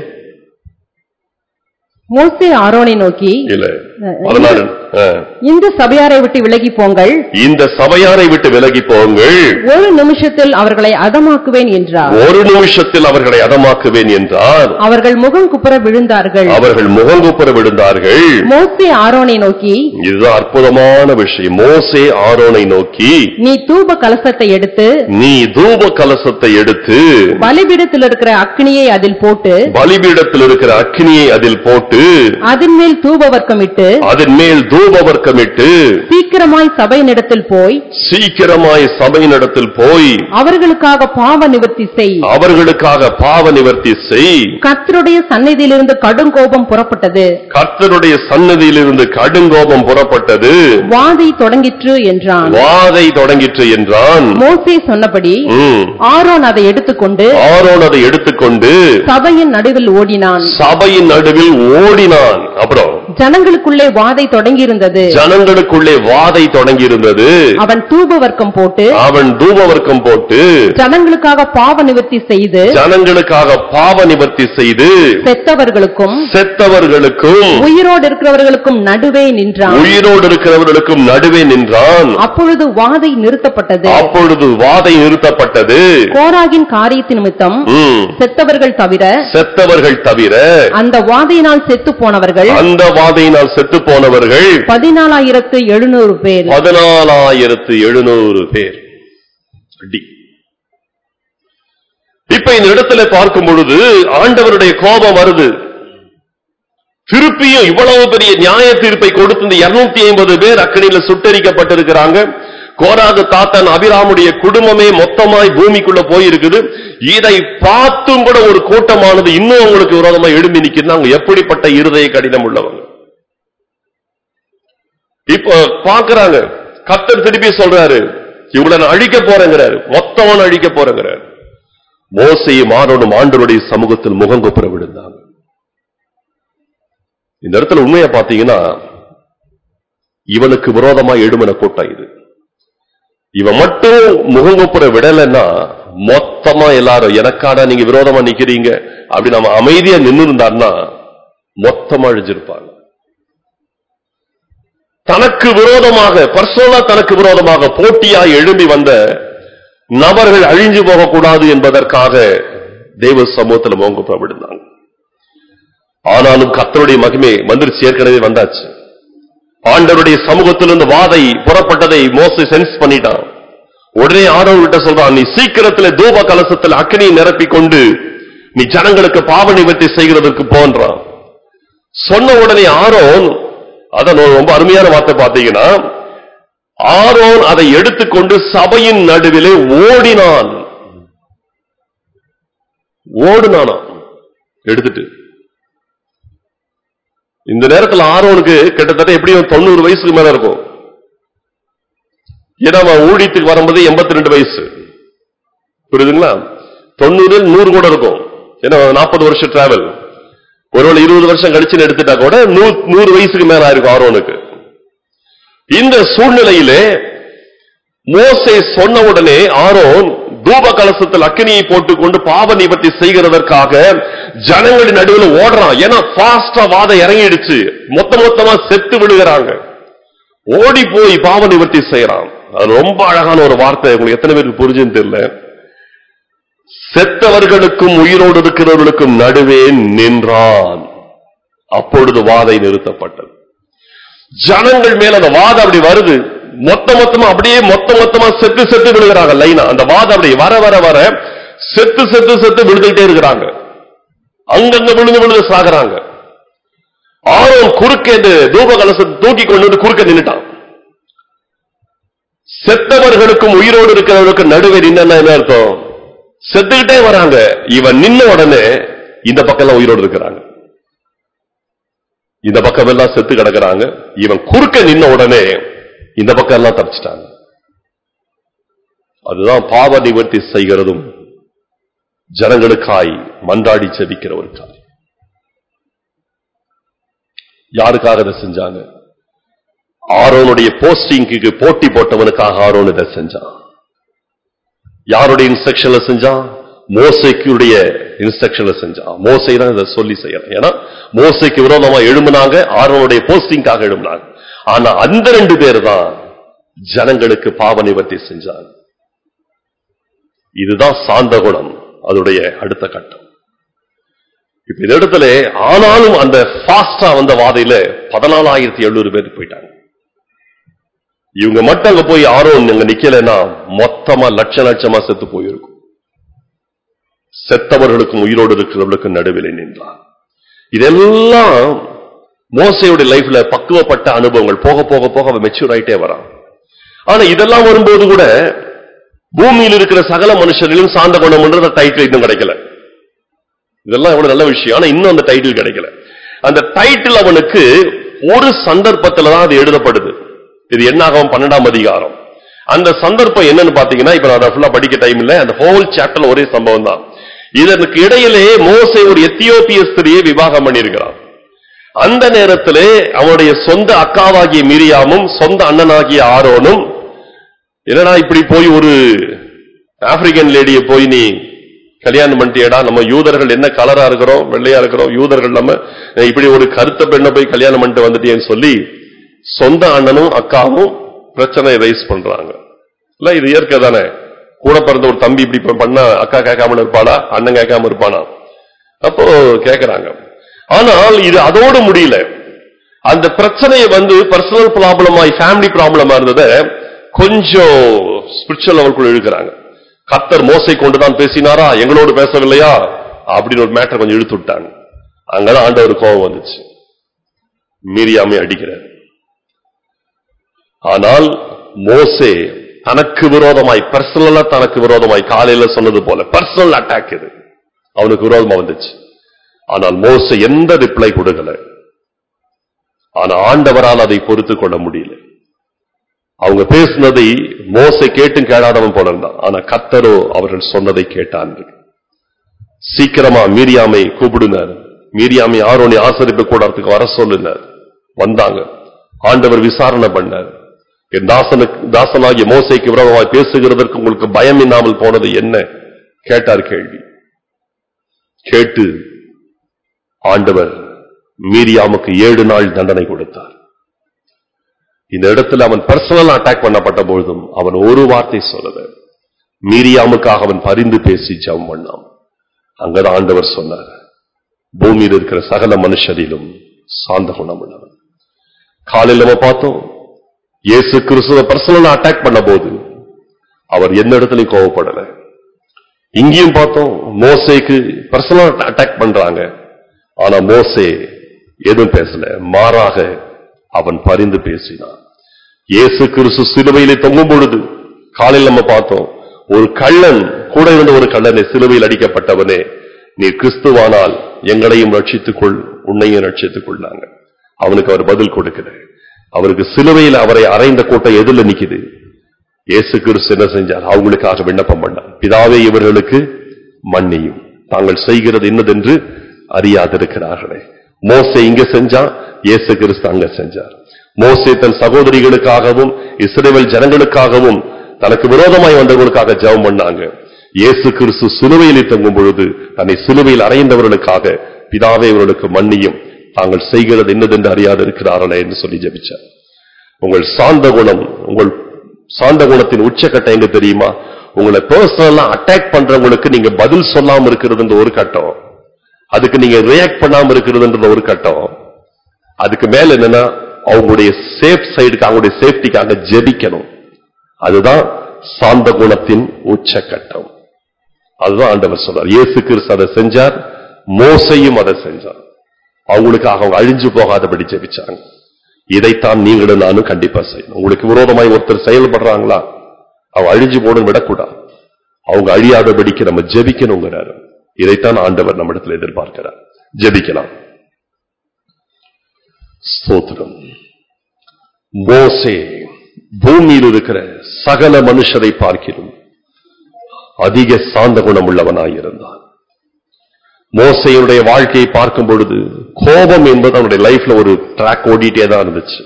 மோசே ஆரோனை நோக்கி இல்ல பதினாலு ஆ. இந்த சபையாரை விட்டு விலகி போங்கள் இந்த சபையாரை விட்டு விலகி போங்கள் ஒரு நிமிஷத்தில் அவர்களை அதமாக்குவேன் என்றார் ஒரு நிமிஷத்தில் அவர்களை அதமாக்குவேன் என்றார் அவர்கள் முகம் குப்புற விழுந்தார்கள் அவர்கள் முகங்குப்புற விழுந்தார்கள் மோசே ஆரோனை நோக்கி இதுதான் அற்புதமான விஷயம் மோசே ஆரோனை நோக்கி நீ தூப கலசத்தை எடுத்து நீ தூப கலசத்தை எடுத்து பலிபீடத்தில் இருக்கிற அக்னியை அதில் போட்டு பலிபீடத்தில் இருக்கிற அக்னியை அதில் போட்டு அதன் மேல் தூப வர்க்கமிட்டு அதன் மேல் தூப வர்க்கமிட்டு சீக்கிரமாய் சபையினிடத்தில் போய் சீக்கிரமாய் சபையினிடத்தில் போய் அவர்களுக்காக பாவ நிவர்த்தி செய் அவர்களுக்காக பாவ நிவர்த்தி செய் கர்த்தருடைய சந்நிதியிலிருந்து கடும் கோபம் புறப்பட்டது கர்த்தருடைய சன்னதியிலிருந்து கடுங்கோபம் புறப்பட்டது வாதை தொடங்கிற்று என்றான் வாதை தொடங்கிற்று என்றான் மோசே சொன்னபடி ம். ஆரோன் அதை எடுத்துக்கொண்டு ஆரோன் அதை எடுத்துக்கொண்டு சபையின் நடுவில் ஓடினான் சபையின் நடுவில் ஓடினான் அப்புறம் ஜனங்களுக்குள்ளே வாதை தொடங்கியிருந்தது ஜனங்களுக்குள்ளே வாதை தொடங்கியிருந்தது அவன் தூப வர்க்கம் போட்டு அவன் தூபவர்க்கம் போட்டு ஜனங்களுக்காக பாவ நிவர்த்தி செய்து ஜனங்களுக்காக பாவ நிவர்த்தி செய்து செத்தவர்களுக்கும் செத்தவர்களுக்கும் உயிரோடு இருக்கிறவர்களுக்கும் நடுவே நின்றான் உயிரோடு இருக்கிறவர்களுக்கும் நடுவே நின்றான் அப்பொழுது வாதை நிறுத்தப்பட்டது அப்பொழுது வாதை நிறுத்தப்பட்டது கோராகின் காரியத்தின் நிமித்தம் ம். செத்தவர்கள் தவிர செத்தவர்கள் தவிர அந்த வாதையினால் செத்து போனவர்கள் அந்த வாதையினால் செத்து போனவர்கள் பதினாலாயிரத்து எழுநூறு பேர் பதினாலாயிரத்து எழுநூறு பேர் அடி. இப்ப இந்த இடத்துல பார்க்கும் பொழுது ஆண்டவருடைய கோபம் வருது திருப்பியும் இவ்வளவு பெரிய நியாய தீர்ப்பை கொடுத்து இந்த 250 ஐம்பது பேர் அக்கனியில சுட்டரிக்கப்பட்டிருக்கிறாங்க கோராகு தாத்தன் அபிராமுடைய குடும்பமே மொத்தமாய் பூமிக்குள்ள போயிருக்குது இதை பார்த்தும் கூட ஒரு கூட்டமானது இன்னும் அவங்களுக்கு விரோதமா எழும்பி நிக்குது அவங்க எப்படிப்பட்ட இருதய கடினம் உள்ளவங்க இப்போ பாக்குறாங்க கர்த்தர் திருப்பி சொல்றாரு இவங்களை நான் அழிக்க போறேங்கிறாரு மொத்தமான அழிக்க போறேங்கிறாரு மோசையும் ஆரோனும் ஆண்டவருடைய சமூகத்தில் முகங்குப்புற விழுந்தாங்க இந்த இடத்துல உண்மையா பாத்தீங்கன்னா இவனுக்கு விரோதமா எழுமன கூட்டம் இது இவன் மட்டும் முகங்குப்புற விடலைன்னா மொத்தமா எல்லாரும் எனக்காடா நீங்க விரோதமா நிக்கிறீங்க அப்படி நம்ம அமைதியா நின்னு இருந்தான்னா மொத்தமா அழிஞ்சிருப்பாங்க தனக்கு விரோதமாக பர்சனலா தனக்கு விரோதமாக போட்டியா எழும்பி வந்த நபர்கள் அழிஞ்சு போகக்கூடாது என்பதற்காக தெய்வ சமூகத்தில் மோங்க விடுந்தாங்க ஆனாலும் கர்த்தருடைய மகிமை வந்துருச்சு ஏற்கனவே வந்தாச்சு ஆண்டவருடைய சமூகத்திலிருந்து வாதை புறப்பட்டதை மோச சென்ஸ் பண்ணிட்டான் உடனே ஆரோன் கிட்ட சொல்றான் நீ சீக்கிரத்துல தூப கலசத்தில் அக்னியை நிரப்பிக் கொண்டு நீ ஜனங்களுக்கு பாவ நிவர்த்தி செய்கிறதற்கு போன்றான் சொன்ன உடனே ஆரோன் அதான் ரொம்ப அருமையான வார்த்தை பார்த்தீங்கன்னா ஆரோன் அதை எடுத்துக்கொண்டு சபையின் நடுவிலே ஓடினான் ஓடுனானா எடுத்துட்டு இந்த நேரத்தில் ஆரோனுக்கு கிட்டத்தட்ட எப்படியும் தொண்ணூறு வயசுக்கு மேல இருக்கும் ஏன்னா அவன் ஊழியத்துக்கு வரும்போது எண்பத்தி ரெண்டு வயசு புரியுதுங்களா தொண்ணூறு நூறு கூட இருக்கும் ஏன்னா நாற்பது வருஷம் டிராவல் ஒருவேளை இருபது வருஷம் கழிச்சுன்னு எடுத்துட்டா கூட நூ- நூறு வயசுக்கு மேல இருக்கும் ஆரோனுக்கு இந்த சூழ்நிலையிலே மோசே சொன்ன உடனே ஆரோன் தூப கலசத்தில் அக்கினியை போட்டுக்கொண்டு பாவ நிவர்த்தி செய்கிறதற்காக ஜனங்களின் நடுவில் ஓடுறான் ஏன்னா பாஸ்டா வாதம் இறங்கிடுச்சு மொத்த மொத்தமா செத்து விழுகிறாங்க ஓடி போய் பாவ நிவர்த்தி செய்யறான் அது ரொம்ப அழகான ஒரு வார்த்தை உங்களுக்கு எத்தனை பேருக்கு புரிஞ்சுன்னு தெரியல செத்தவர்களுக்கும் உயிரோடு இருக்கிறவர்களுக்கும் நடுவே நின்றான் அப்பொழுது வாதை நிறுத்தப்பட்டது ஜனங்கள் மேல அந்த வாதம் அப்படி வருது மொத்த மொத்தமா அப்படியே மொத்த மொத்தமா செத்து செத்து விழுகிறாங்க லைனா அந்த வாதம் அப்படி வர வர வர செத்து செத்து செத்து விழுந்துகிட்டே இருக்கிறாங்க அங்கங்க விழுந்து விழுந்து சாகுறாங்க ஆரோன் குறுக்கே இந்த தூப கலசத்தை தூக்கி கொண்டு வந்து குறுக்க நின்னுட்டான் செத்தவர்களுக்கும் உயிரோடு இருக்கிறவர்களுக்கும் நடுவே நின்னா என்ன அர்த்தம் செத்துக்கிட்டே வராங்க இவன் நின்ன உடனே இந்த பக்கம் எல்லாம் உயிரோடு இருக்கிறாங்க இந்த பக்கம் எல்லாம் செத்து கிடக்குறாங்க இவன் குறுக்க நின்ன உடனே இந்த பக்கம் எல்லாம் தப்பிச்சிட்டாங்க அதுதான் பாவ நிவர்த்தி செய்கிறதும் ஜனங்களுக்காய் மன்றாடி செபிக்கிற ஒரு காரியம் யாருக்காக இதை செஞ்சாங்க ஆரோனுடைய போஸ்டிங்க்கு போட்டி போட்டவனுக்காக ஆரோன் இதை செஞ்சான் யாருடைய இன்ஸ்ட்ரக்ஷன்ல செஞ்சான் மோசைக்குடைய இன்ஸ்ட்ரக்ஷன்ல செஞ்சான் மோசை தான் இதை சொல்லி செய்யலாம் ஏன்னா மோசைக்கு விரோதமா எழும்புனாங்க ஆரோனுடைய போஸ்டிங்காக எழும்பினாங்க ஆனா அந்த ரெண்டு பேர் தான் ஜனங்களுக்கு பாவ நிவர்த்தி செஞ்சாங்க இதுதான் சாந்த குணம் அதோடைய அடுத்த கட்டம் இப்ப இந்த இடத்துல ஆனாலும் அந்த ஃபாஸ்டா வந்த வாதையில பதினாலாயிரத்தி எழுநூறு பேர் போயிட்டாங்க இவங்க மட்டும் அங்க போய் ஆரோன் அங்க நிக்கலைன்னா மொத்தமா லட்ச லட்சமா செத்து போயிருக்கும் செத்தவர்களுக்கும் உயிரோடு இருக்கிறவர்களுக்கும் நடுவில் நின்றார் இதெல்லாம் மோசையுடைய லைஃப்ல பக்குவப்பட்ட அனுபவங்கள் போக போக போக மெச்சூர் ஆயிட்டே வரான் ஆனா இதெல்லாம் வரும்போது கூட பூமியில் இருக்கிற சகல மனுஷரிலும் சாந்த குணம்ன்ற டைட்டில் இன்னும் கிடைக்கல இதெல்லாம் எவ்வளவு நல்ல விஷயம் ஆனா இன்னும் அந்த டைட்டில் கிடைக்கல அந்த டைட்டில் அவனுக்கு ஒரு சந்தர்ப்பத்துல தான் அது எழுதப்படுது இது என்னாகும் பன்னெண்டாம் அதிகாரம் அந்த சந்தர்ப்பம் என்னன்னு பாத்தீங்கன்னா இப்ப நான் அதை ஃபுல்லா படிக்க டைம் இல்ல அந்த ஹோல் சாப்டர்ல ஒரே சம்பவம் தான் இதற்கு இடையிலே மோசே ஒரு எத்தியோப்பிய ஸ்திரியை விவாகம் பண்ணியிருக்கிறான் அந்த நேரத்திலே அவனுடைய சொந்த அக்காவாகிய மிரியாமும் சொந்த அண்ணனாகிய ஆரோனும் என்னடா இப்படி போய் ஒரு ஆப்பிரிக்கன் லேடியை போய் நீ கல்யாணம் பண்ணிட்டியடா நம்ம யூதர்கள் என்ன கலரா இருக்கிறோம் வெள்ளையா இருக்கிறோம் யூதர்கள் நம்ம இப்படி ஒரு கருத்த பெண்ணை போய் கல்யாணம் பண்ணிட்டு வந்துட்டியேன்னு சொல்லி சொந்த அண்ணனும் அக்காவும் பிரச்சனை ரைஸ் பண்றாங்க இல்ல இது இயற்கை தானே கூட பிறந்த ஒரு தம்பி இப்படி பண்ணா அக்கா கேட்காம இருப்பாளா அண்ணன் கேட்காம இருப்பானா அப்போ கேக்குறாங்க ஆனால் இது அதோடு முடியல அந்த பிரச்சனையை வந்து பர்சனல் ப்ராப்ளமாய் ஃபேமிலி ப்ராப்ளமா இருந்ததை கொஞ்சம் ஸ்பிரிச்சுவல் லெவலுக்குள்ள இழுக்கிறாங்க கத்தர் மோசை கொண்டுதான் பேசினாரா எங்களோடு பேசவில்லையா அப்படின்னு ஒரு மேட்டர் கொஞ்சம் இழுத்து விட்டாங்க அங்கதான் ஆண்டவர் கோபம் வந்துச்சு மீறியாமை அடிக்கிறார் ஆனால் மோசே தனக்கு விரோதமாய் பர்சனலா தனக்கு விரோதமாய் காலையில சொன்னது போல பர்சனல் அட்டாக் இது அவனுக்கு விரோதமா வந்துச்சு ஆனால் மோசே எந்த ரிப்ளை கொடுக்கல ஆனா ஆண்டவரால் அதை பொறுத்து கொள்ள முடியல அவங்க பேசினதை மோசை கேட்டும் கேளாதவன் போல இருந்தான் ஆனா கத்தரோ அவர்கள் சொன்னதை கேட்டான் சீக்கிரமா மீரியாமை கூப்பிடுனார் மீரியாமை ஆரோனி ஆசரிப்பு கூடத்துக்கு வர சொல்லுனார் வந்தாங்க ஆண்டவர் விசாரணை பண்ணார் என் தாசனுக்கு தாசனாகிய மோசைக்கு விரோதமாய் பேசுகிறதற்கு உங்களுக்கு பயம் இல்லாமல் போனது என்ன கேட்டார் கேள்வி கேட்டு ஆண்டவர் மீரியாமுக்கு ஏழு நாள் தண்டனை கொடுத்தார் இந்த இடத்துல அவன் பர்சனல் அட்டாக் பண்ணப்பட்ட பொழுதும் அவன் ஒரு வார்த்தை சொல்லல மீரியாமுக்காக அவன் பரிந்து பேசி ஜெபம் பண்ணான் அங்கதான் ஆண்டவர் சொன்னார் பூமியில் இருக்கிற சகல மனுஷரிலும் சாந்த குணம் உள்ளவன் காலையில் நம்ம பார்த்தோம் இயேசு கிறிஸ்துவ பர்சனலா அட்டாக் பண்ண போது அவர் எந்த இடத்துலயும் கோவப்படல இங்கேயும் பார்த்தோம் மோசேக்கு பர்சனல் அட்டாக் பண்றாங்க ஆனா மோசே எதுவும் பேசல மாறாக அவன் பரிந்து பேசினான் இயேசு கிறிஸ்து சிலுவையிலே தொங்கும் பொழுது காலையில் நம்ம பார்த்தோம் ஒரு கள்ளன் கூட இருந்த ஒரு கள்ளனை சிலுவையில் அடிக்கப்பட்டவனே நீ கிறிஸ்துவானால் எங்களையும் ரட்சித்துக் கொள் உன்னையும் ரட்சித்துக் கொள்ளாங்க அவனுக்கு அவர் பதில் கொடுக்கல அவருக்கு சிலுவையில் அவரை அறைந்த கூட்டம் எதுல நிக்குது இயேசு கிறிஸ்து என்ன செஞ்சார் அவங்களுக்காக விண்ணப்பம் பண்ணார் பிதாவே இவர்களுக்கு மன்னியும் தாங்கள் செய்கிறது இன்னதென்று அறியாதிருக்கிறார்களே மோசே இங்க செஞ்சான் இயேசு கிறிஸ்து அங்க செஞ்சார் மோசே தன் சகோதரிகளுக்காகவும் இஸ்ரேல் ஜனங்களுக்காகவும் தனக்கு விரோதமாய் வந்தவர்களுக்காக ஜெபம் பண்ணாங்க இயேசு கிறிஸ்து சிலுவையில் தங்கும் பொழுது தன்னை சிலுவையில் அறைந்தவர்களுக்காக பிதாவே இவர்களுக்கு மன்னியும் தாங்கள் செய்கிறது இன்னதென்று அறியாதிருக்கிறார்களே என்று சொல்லி ஜெபிச்சார் உங்கள் சாந்த குணம் உங்கள் சாந்த குணத்தின் உச்சக்கட்டம் எங்க தெரியுமா உங்களை பர்சனலா அட்டாக் பண்றவங்களுக்கு நீங்க பதில் சொல்லாம இருக்கிறதுன்ற ஒரு கட்டம் அதுக்கு நீங்க ரியாக்ட் பண்ணாம இருக்கிறதுன்ற ஒரு கட்டம் அதுக்கு மேல என்னன்னா அவங்களுடைய சேஃப் சைடுக்கு அவங்களுடைய சேஃப்டிக்காக ஜெபிக்கணும் அதுதான் சாந்த குணத்தின் உச்சக்கட்டம் அதுதான் ஆண்டவர் சொல்றார் இயேசு கிறிஸ்து அதை செஞ்சார் மோசையும் அதை செஞ்சார் அவங்களுக்காக அவங்க அழிஞ்சு போகாதபடி ஜெபிச்சாங்க இதைத்தான் நீங்களும் நானும் கண்டிப்பா செய்யணும் உங்களுக்கு விரோதமாய் ஒருத்தர் செயல்படுறாங்களா அவங்க அழிஞ்சு போடும் விடக்கூடாது அவங்க அழியாதபடிக்கு நம்ம ஜெபிக்கணுங்கிறாரு இதைத்தான் ஆண்டவர் நம்மிடத்தில் எதிர்பார்க்கிறார் ஜெபிக்கலாம் ஸ்தோத்திரம் மோசே பூமியில் இருக்கிற சகல மனுஷரை பார்க்கிலும் அதிக சாந்த குணம் உள்ளவனாயிருந்தான் மோசையுடைய வாழ்க்கையை பார்க்கும் பொழுது கோபம் என்பது அவனுடைய லைஃப்ல ஒரு ட்ராக் ஓடிட்டே தான் இருந்துச்சு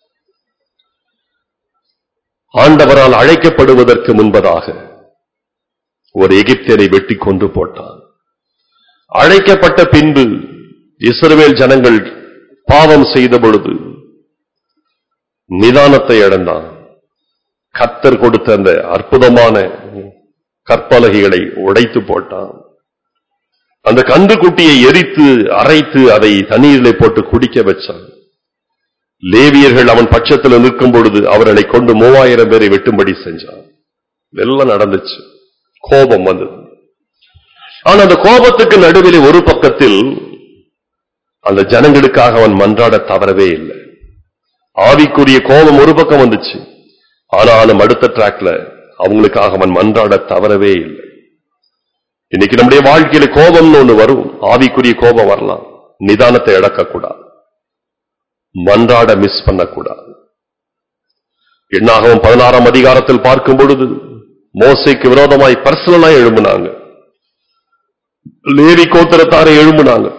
ஆண்டவரால் அழைக்கப்படுவதற்கு முன்பதாக ஒரு எகிப்தியரை வெட்டி கொண்டு போட்டான் அழைக்கப்பட்ட பின்பு இஸ்ரவேல் ஜனங்கள் பாவம் செய்த பொழுது நிதானத்தை இழந்தான் கத்தர் கொடுத்த அந்த அற்புதமான கற்பலகைகளை உடைத்து போட்டான் அந்த கன்றுக்குட்டியை எரித்து அரைத்து அதை தண்ணீரிலே போட்டு குடிக்க வச்சான் லேவியர்கள் அவன் பட்சத்தில் நிற்கும் பொழுது அவர்களை கொண்டு மூவாயிரம் பேரை வெட்டும்படி செஞ்சான் எல்லாம் நடந்துச்சு கோபம் வந்தது ஆனா அந்த கோபத்துக்கு நடுவில் ஒரு பக்கத்தில் அந்த ஜனங்களுக்காக அவன் மன்றாட தவறவே இல்லை ஆவிக்குரிய கோபம் ஒரு பக்கம் வந்துச்சு ஆனாலும் அடுத்த டிராக்ல அவங்களுக்காக அவன் மன்றாட தவறவே இல்லை இன்னைக்கு நம்முடைய வாழ்க்கையில கோபம்னு ஒண்ணு வரும் ஆவிக்குரிய கோபம் வரலாம் நிதானத்தை இழக்கக்கூடாது மன்றாட மிஸ் பண்ணக்கூடாது என்னாகவும் பதினாறாம் அதிகாரத்தில் பார்க்கும் பொழுது மோசைக்கு விரோதமாய் பர்சனலா எழும்பினாங்க லேவி கோத்திரத்தாரை எழும்பினாங்க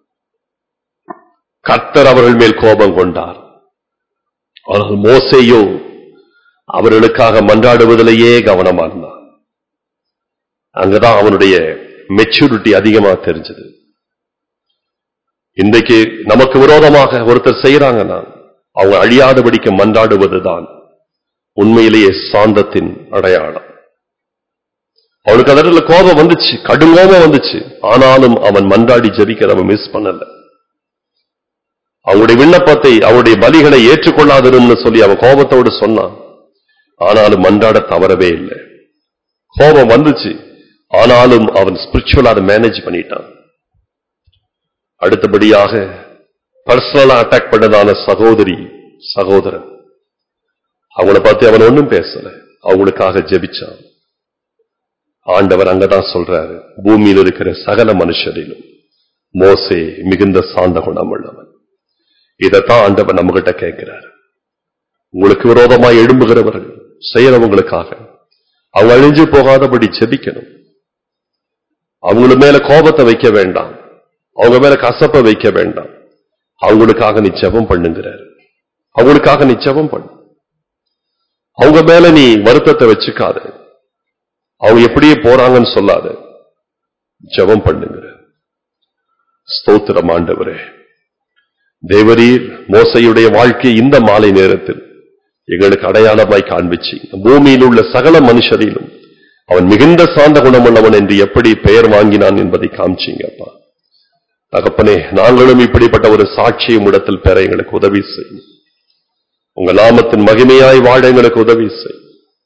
கர்த்தர் அவர்கள் மேல் கோபம் கொண்டார் ஆனால் மோசையோ அவர்களுக்காக மன்றாடுவதிலேயே கவனமா இருந்தான் அங்கதான் அவனுடைய மெச்சூரிட்டி அதிகமா தெரிஞ்சது இன்றைக்கு நமக்கு விரோதமாக ஒருத்தர் செய்யறாங்கன்னா அவங்க அழியாதபடிக்கு மன்றாடுவதுதான் உண்மையிலேயே சாந்தத்தின் அடையாளம் அவனுக்கு அதில் கோபம் வந்துச்சு கடும் கோபம் வந்துச்சு ஆனாலும் அவன் மன்றாடி ஜெபிக்க அவன் மிஸ் பண்ணல அவனுடைய விண்ணப்பத்தை அவனுடைய பலிகளை ஏற்றுக்கொள்ளாதிரும்னு சொல்லி அவன் கோபத்தோடு சொன்னான் ஆனாலும் மன்றாட தவறவே இல்லை கோபம் வந்துச்சு ஆனாலும் அவன் ஸ்பிரிச்சுவல் அதை மேனேஜ் பண்ணிட்டான் அடுத்தபடியாக பர்சனலா அட்டாக் பண்ணதான சகோதரி சகோதரன் அவங்கள பார்த்து அவன் ஒன்றும் பேசல அவங்களுக்காக ஜெபிச்சான் ஆண்டவர் அங்கதான் சொல்றாரு பூமியில் இருக்கிற சகல மனுஷரிலும் மோசே மிகுந்த சாந்த குணம் உள்ளவன் இதைத்தான் ஆண்டவர் நம்ம கிட்ட கேட்கிறார் உங்களுக்கு விரோதமாய் எழும்புகிறவர்கள் செய்யறவங்களுக்காக அவங்க அழிஞ்சு போகாதபடி ஜெபிக்கணும் அவங்கள மேல கோபத்தை வைக்க வேண்டாம் அவங்க மேல கசப்பை வைக்க வேண்டாம் அவங்களுக்காக நீ ஜெபம் பண்ணுங்கிறார் அவங்களுக்காக நீ ஜெபம் பண்ணு அவங்க மேல நீ வருத்தத்தை வச்சுக்காத அவங்க எப்படியே போறாங்கன்னு சொல்லாத ஜெபம் பண்ணுங்கிற ஸ்தோத்திரம் ஆண்டவரே தேவரீர் மோசையுடைய வாழ்க்கை இந்த மாலை நேரத்தில் எங்களுக்கு அடையாளமாய் காண்பிச்சு பூமியில் உள்ள சகல மனுஷரிலும் அவன் மிகுந்த சாந்த குணமுள்ளவன் என்று எப்படி பெயர் வாங்கினான் என்பதை காமிச்சீங்கப்பா தகப்பனே நாங்களும் இப்படிப்பட்ட ஒரு சாட்சியும் இடத்தில் பெற எங்களுக்கு உதவி செய்யும் உங்க நாமத்தின் மகிமையாய் வாழ எங்களுக்கு உதவி செய்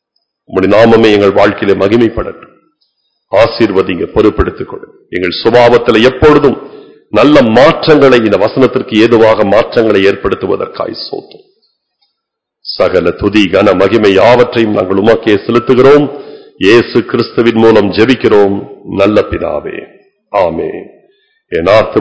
உம்முடைய நாமமே எங்கள் வாழ்க்கையில மகிமைப்படட்டும் ஆசீர்வதிங்க பொறுப்பெடுத்துக் கொடு எங்கள் சுபாவத்தில் எப்பொழுதும் நல்ல மாற்றங்களை இந்த வசனத்திற்கு ஏதுவாக மாற்றங்களை ஏற்படுத்துவதற்காய் சோத்தம் சகல துதி கன மகிமை யாவற்றையும் நாங்கள் உமக்கே செலுத்துகிறோம் இயேசு கிறிஸ்துவின் மூலம் ஜெபிக்கிறோம் நல்ல பிதாவே ஆமே என் ஆத்துமா